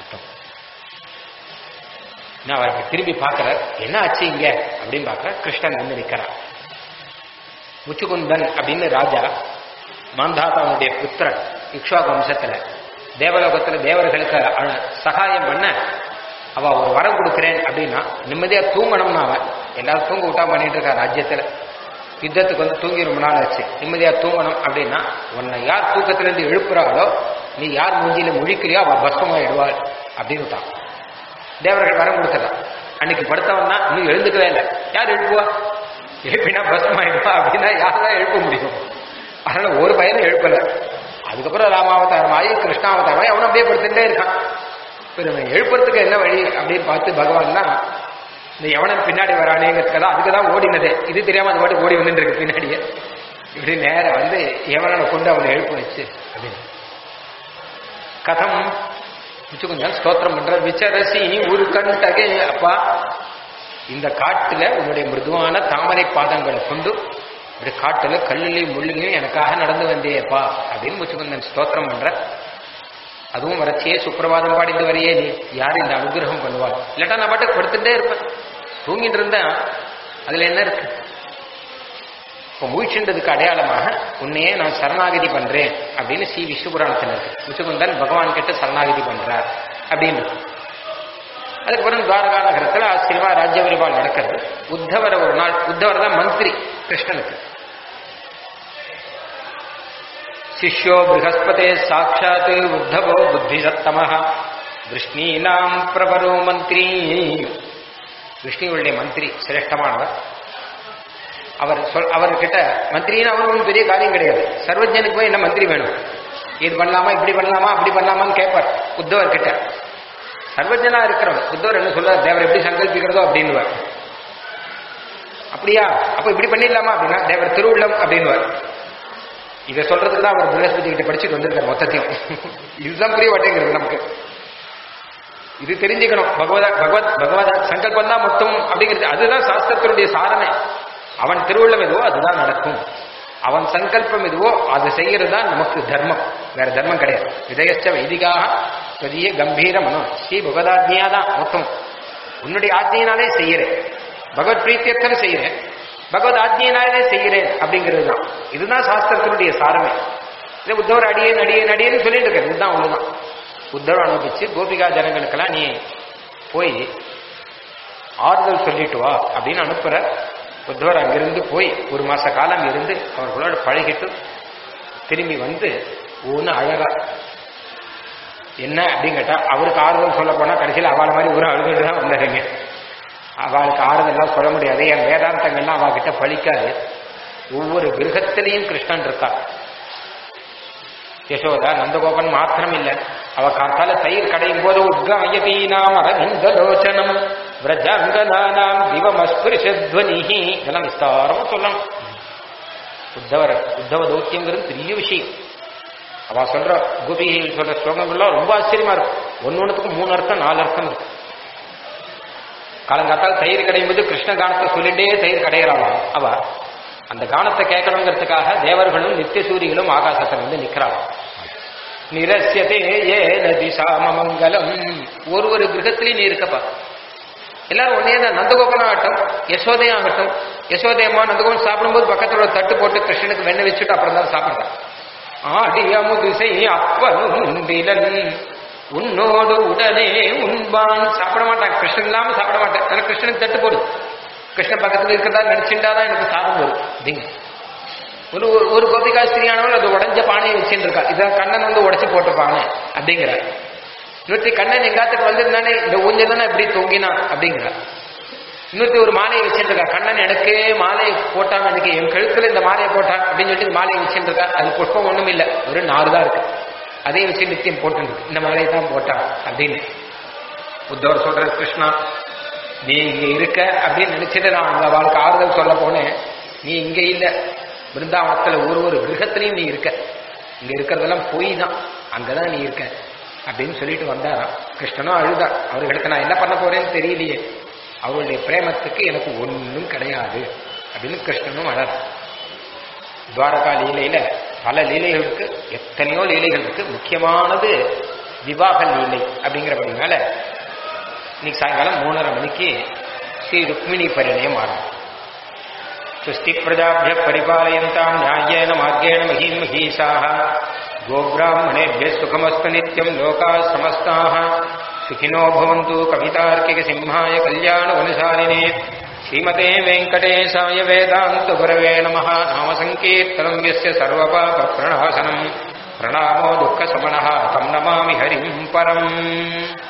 நான் அவருக்கு திரும்பி பார்க்கிறார் என்ன ஆச்சு இங்க அப்படின்னு பார்க்கற கிருஷ்ணன் வந்து நிற்கிறான் முச்சுகுந்தன் அப்படின்னு ராஜா மாந்தாதாவுடைய புத்திரன் இக்ஷா வம்சத்துல தேவலோகத்துல தேவர்களுக்கு அ- சகாயம் பண்ண அவ ஒரு வரம் கொடுக்கிறேன் அப்படின்னா நிம்மதியா தூங்கணும்னு அவன் எல்லாரும் தூங்க விட்டா பண்ணிட்டு இருக்கா ராஜ்யத்துல யுத்தத்துக்கு வந்து தூங்கி ரொம்ப நாள் ஆச்சு நிம்மதியா தூங்கணும் அப்படின்னா உன்னை யார் தூக்கத்துல இருந்து எழுப்புறாளோ நீ யார் மூஞ்சியில முழிக்கிறியோ அவ பஸ்மமாயிடுவாள் அப்படின்னு விட்டான் தேவர்கள் வரம் கொடுத்ததா அன்னைக்கு படுத்தவன் தான் இன்னும் எழுந்துக்கவே இல்லை யார் எழுப்புவா எழுப்பினா பஸ்மாயிடுவா அப்படின்னா யார் தான் எழுப்ப முடியும் அதனால ஒரு பையனும் எழுப்பல அதுக்கப்புறம் ராமாவதாரம் ஆகி கிருஷ்ணாவதாரம் ஆகி அவனும் அப்படியே படுத்துட்டே இருக்கான் இப்ப இவன் எழுப்புறதுக்கு என்ன வழி அப்படின்னு பார்த்து பகவான் தான் இந்த எவனன் பின்னாடி வரானேங்கிறதுக்கு அதுக்கு தான் ஓடினதே இது தெரியாம அது பாட்டு ஓடி வந்துட்டு இருக்கு பின்னாடியே இப்படி நேரா வந்து எவனனை கொண்டு அவனை எழுப்ப வச்சு அப்படின்னு கதம் கொஞ்சம் ஸ்தோத்திரம் பண்ற விச்சரசி ஒரு கண்டகே அப்பா இந்த காட்டுல உன்னுடைய மிருதுவான தாமரை பாதங்களை கொண்டு இப்படி காட்டுல கல்லுலையும் முள்ளுலையும் எனக்காக நடந்து வந்தேப்பா அப்படின்னு முச்சுக்குந்தன் ஸ்தோத்திரம் பண்ற அதுவும் வரச்சியே சுப்பிரபாதம் பாடிட்டு வரையே நீ யார் இந்த அனுகிரகம் பண்ணுவாள் இல்லாட்டா நான் பாட்டுக்கு படுத்துட்டே இருப்பேன் தூங்கிட்டு இருந்தேன் அதுல என்ன இருக்கு இப்போ முயற்சின்றதுக்கு அடையாளமாக உன்னையே நான் சரணாகதி பண்றேன் அப்படின்னு ஸ்ரீ விஷ்ணுபுராணத்தில் இருக்கு முச்சுகுந்தன் பகவான் கிட்ட சரணாகதி பண்றார் அப்படின்னு இருக்கு. அதுக்கப்புறம் துவாரகா நகரத்தில் ஆச்சரியமா ராஜ்ய பரிபால் நடக்கிறது உத்தவரை ஒரு நாள் உத்தவர் தான் மந்திரி கிருஷ்ணனுக்கு சிஷ்யோ ப்ரஹஸ்பதே சாட்சாத் உத்தவோ புத்திசத்தம விஷ்ணீனாம் பிரபரோ மந்திரி விஷ்ணுவுடைய மந்திரி சிரேஷ்டமானவர் அவர் சொல் அவர்கிட்ட மந்திரின்னு அவர் ஒன்றும் பெரிய காரியம் கிடையாது சர்வஜனுக்கு போய் என்ன மந்திரி வேணும் இது பண்ணலாமா இப்படி பண்ணலாமா அப்படி பண்ணலாமான்னு கேட்பார் உத்தவர் கிட்ட சர்வஜனா இருக்கிறவர் உத்தவர் என்ன சொல்றார் தேவர் எப்படி சங்கல்பிக்கிறதோ அப்படின்னுவார் அப்படியா அப்ப இப்படி பண்ணிடலாமா அப்படின்னா தேவர் திருவுள்ளம் அப்படின்னுவார் இதை சொல்றதுக்கு தான் அவர் பிரகஸ்பதி கிட்ட படிச்சுட்டு வந்திருக்காரு மொத்தத்தையும் இதுதான் புரிய மாட்டேங்கிறது நமக்கு இது தெரிஞ்சுக்கணும் பகவத பகவத் பகவத சங்கல்பம் தான் மொத்தம் அப்படிங்கிறது அதுதான் சாஸ்திரத்தினுடைய சாரமே அவன் திருவுள்ளம் எதுவோ அதுதான் நடக்கும் அவன் சங்கல்பம் எதுவோ அதை செய்யறது தான் நமக்கு தர்மம் வேற தர்மம் கிடையாது விதயச்ச வைதிகாக பெரிய கம்பீர மனோ ஸ்ரீ பகவதாத்மியா தான் மொத்தம் உன்னுடைய ஆத்மியினாலே செய்யறேன் பகவத் பிரீத்தியர்த்தம் செய்யறேன் பகவத் ஆத்மியினாலே செய்யறேன் அப்படிங்கிறது தான் இதுதான் சாஸ்திரத்தினுடைய சாரமே இதை உத்தவர் அடியேன் அடியேன் அடியேன்னு சொல்லிட்டு இருக்காரு இதுதான் அவ்வளவுதான் உத்தரவு அனுப்பிச்சு கோபிகா ஜனங்களுக்கெல்லாம் நீ போய் ஆறுதல் சொல்லிட்டு வா அப்படின்னு அனுப்புற உத்தவர் அங்கிருந்து போய் ஒரு மாச காலம் இருந்து அவர்களோட பழகிட்டு திரும்பி வந்து ஒன்று அழகா என்ன அப்படின்னு கேட்டா அவருக்கு ஆறுதல் சொல்ல போனா கடைசியில் அவளை மாதிரி ஒரு அழுதுட்டு தான் வந்தாருங்க அவளுக்கு ஆறுதல்லாம் சொல்ல முடியாது என் வேதாந்தங்கள்லாம் அவகிட்ட பழிக்காது ஒவ்வொரு கிரகத்திலையும் கிருஷ்ணன் இருக்கா யசோதா நந்தகோபன் மாத்திரம் இல்ல அவ காத்தால தயிர் கடையும் போது உத்காயதீனாம் அரவிந்தலோச்சனம் விரஜாங்கதானாம் திவமஸ்பிருஷத்வனிஹி இதெல்லாம் விஸ்தாரமா சொல்லணும் உத்தவர் உத்தவ தௌத்தியங்கிறது பெரிய விஷயம் அவ சொல்ற கோபிகைகள் சொல்ற ஸ்லோகங்கள்லாம் ரொம்ப ஆச்சரியமா இருக்கும் ஒன்னு ஒண்ணுத்துக்கும் மூணு அர்த்தம் நாலு அர்த்தம் இருக்கு காலங்காத்தால் தயிர் கடையும் போது கிருஷ்ண கானத்தை சொல்லிட்டே தயிர் கடையிறாளாம் அவ அந்த கானத்தை கேட்கணுங்கிறதுக்காக தேவர்களும் நித்திய சூரிகளும் ஆகாசத்தில் வந்து நிக்கிறாங்க நிரஸ்யதே ஏ நதிசாமமங்கலம் ஒரு ஒரு கிரகத்திலையும் நீ இருக்கப்பா எல்லாரும் ஒன்னே தான் நந்தகோபனம் ஆகட்டும் யசோதையும் ஆகட்டும் யசோதையம்மா நந்தகோபன் சாப்பிடும்போது பக்கத்துல ஒரு தட்டு போட்டு கிருஷ்ணனுக்கு வெண்ணெய் வச்சுட்டு அப்புறம் தான் சாப்பிடுறான் ஆடி அமுதிசை அப்பனுண்டிலன் உன்னோடு உடனே உண்பான் சாப்பிட மாட்டான் கிருஷ்ணன் இல்லாம சாப்பிட மாட்டேன் ஆனா கிருஷ்ணனுக்கு தட்டு போடு கிருஷ்ணன் பக்கத்துல இருக்கிறதா நினைச்சுட்டாதான் எனக்கு சாதம் வரும் அப்படிங்க ஒரு ஒரு- ஒரு கோபிகா ஸ்திரியானவள் அது உடஞ்ச பானையை வச்சுட்டு இருக்கா இதான் கண்ணன் வந்து உடைச்சு போட்டிருப்பாங்க அப்படிங்கிற இன்னொருத்தி கண்ணன் எங்காத்துக்கு வந்திருந்தானே இந்த ஊஞ்சல் தானே எப்படி தொங்கினான் அப்படிங்கிற இன்னொருத்தி ஒரு மாலையை வச்சுட்டு இருக்கா கண்ணன் எனக்கு மாலையை போட்டான் எனக்கு என் கழுத்துல இந்த மாலையை போட்டான் அப்படின்னு சொல்லிட்டு இந்த மாலையை வச்சுட்டு இருக்கா அது புஷ்பம் ஒண்ணும் இல்ல ஒரு நாறு தான் இருக்கு அதையும் வச்சு நித்தியம் போட்டு இந்த மாலையை தான் போட்டான் அப்படின்னு உத்தவர் சொல்ற கிருஷ்ணா நீ இங்க இருக்க அப்படின்னு நினைச்சிட்டு நான் அந்த வாழ்க்கை ஆறுதல் சொல்ல போனேன் நீ இங்க இல்ல பிருந்தாவனத்துல ஒரு ஒரு கிரகத்திலையும் நீ இருக்க இங்க இருக்கிறதெல்லாம் பொய் தான் அங்கதான் நீ இருக்க அப்படின்னு சொல்லிட்டு வந்தாராம் கிருஷ்ணனும் அழுதா அவர்களுக்கு நான் என்ன பண்ண போறேன்னு தெரியலையே அவருடைய பிரேமத்துக்கு எனக்கு ஒண்ணும் கிடையாது அப்படின்னு கிருஷ்ணனும் அழற துவாரகா லீலையில பல லீலைகளுக்கு எத்தனையோ லீலைகள் இருக்கு முக்கியமானது விவாக லீலை அப்படிங்கிறபடினால இன்னைக்கு சாயங்காலம் மூணரை மணிக்கு ஸ்ரீ ருக்மிணி பரிணயம் ஆரம்பம் சுஸ்தி பிரஜாபிய பரிபாலயந்தாம் நியாயேன மார்கேண மகீம் மகீஷாः गोब्राह्मणेभ्यः सुखमस्तु नित्यम् लोकाः समस्ताः सुखिनो भवन्तु कवितार्किकसिंहाय कल्याणवनशालिने श्रीमते वेङ्कटेशाय वेदान्तगुरवे नमः नामसङ्कीर्तनम् यस्य सर्वपापप्रणाशनम् प्रणामो दुःखशमनः तम् नमामि हरिम् परम्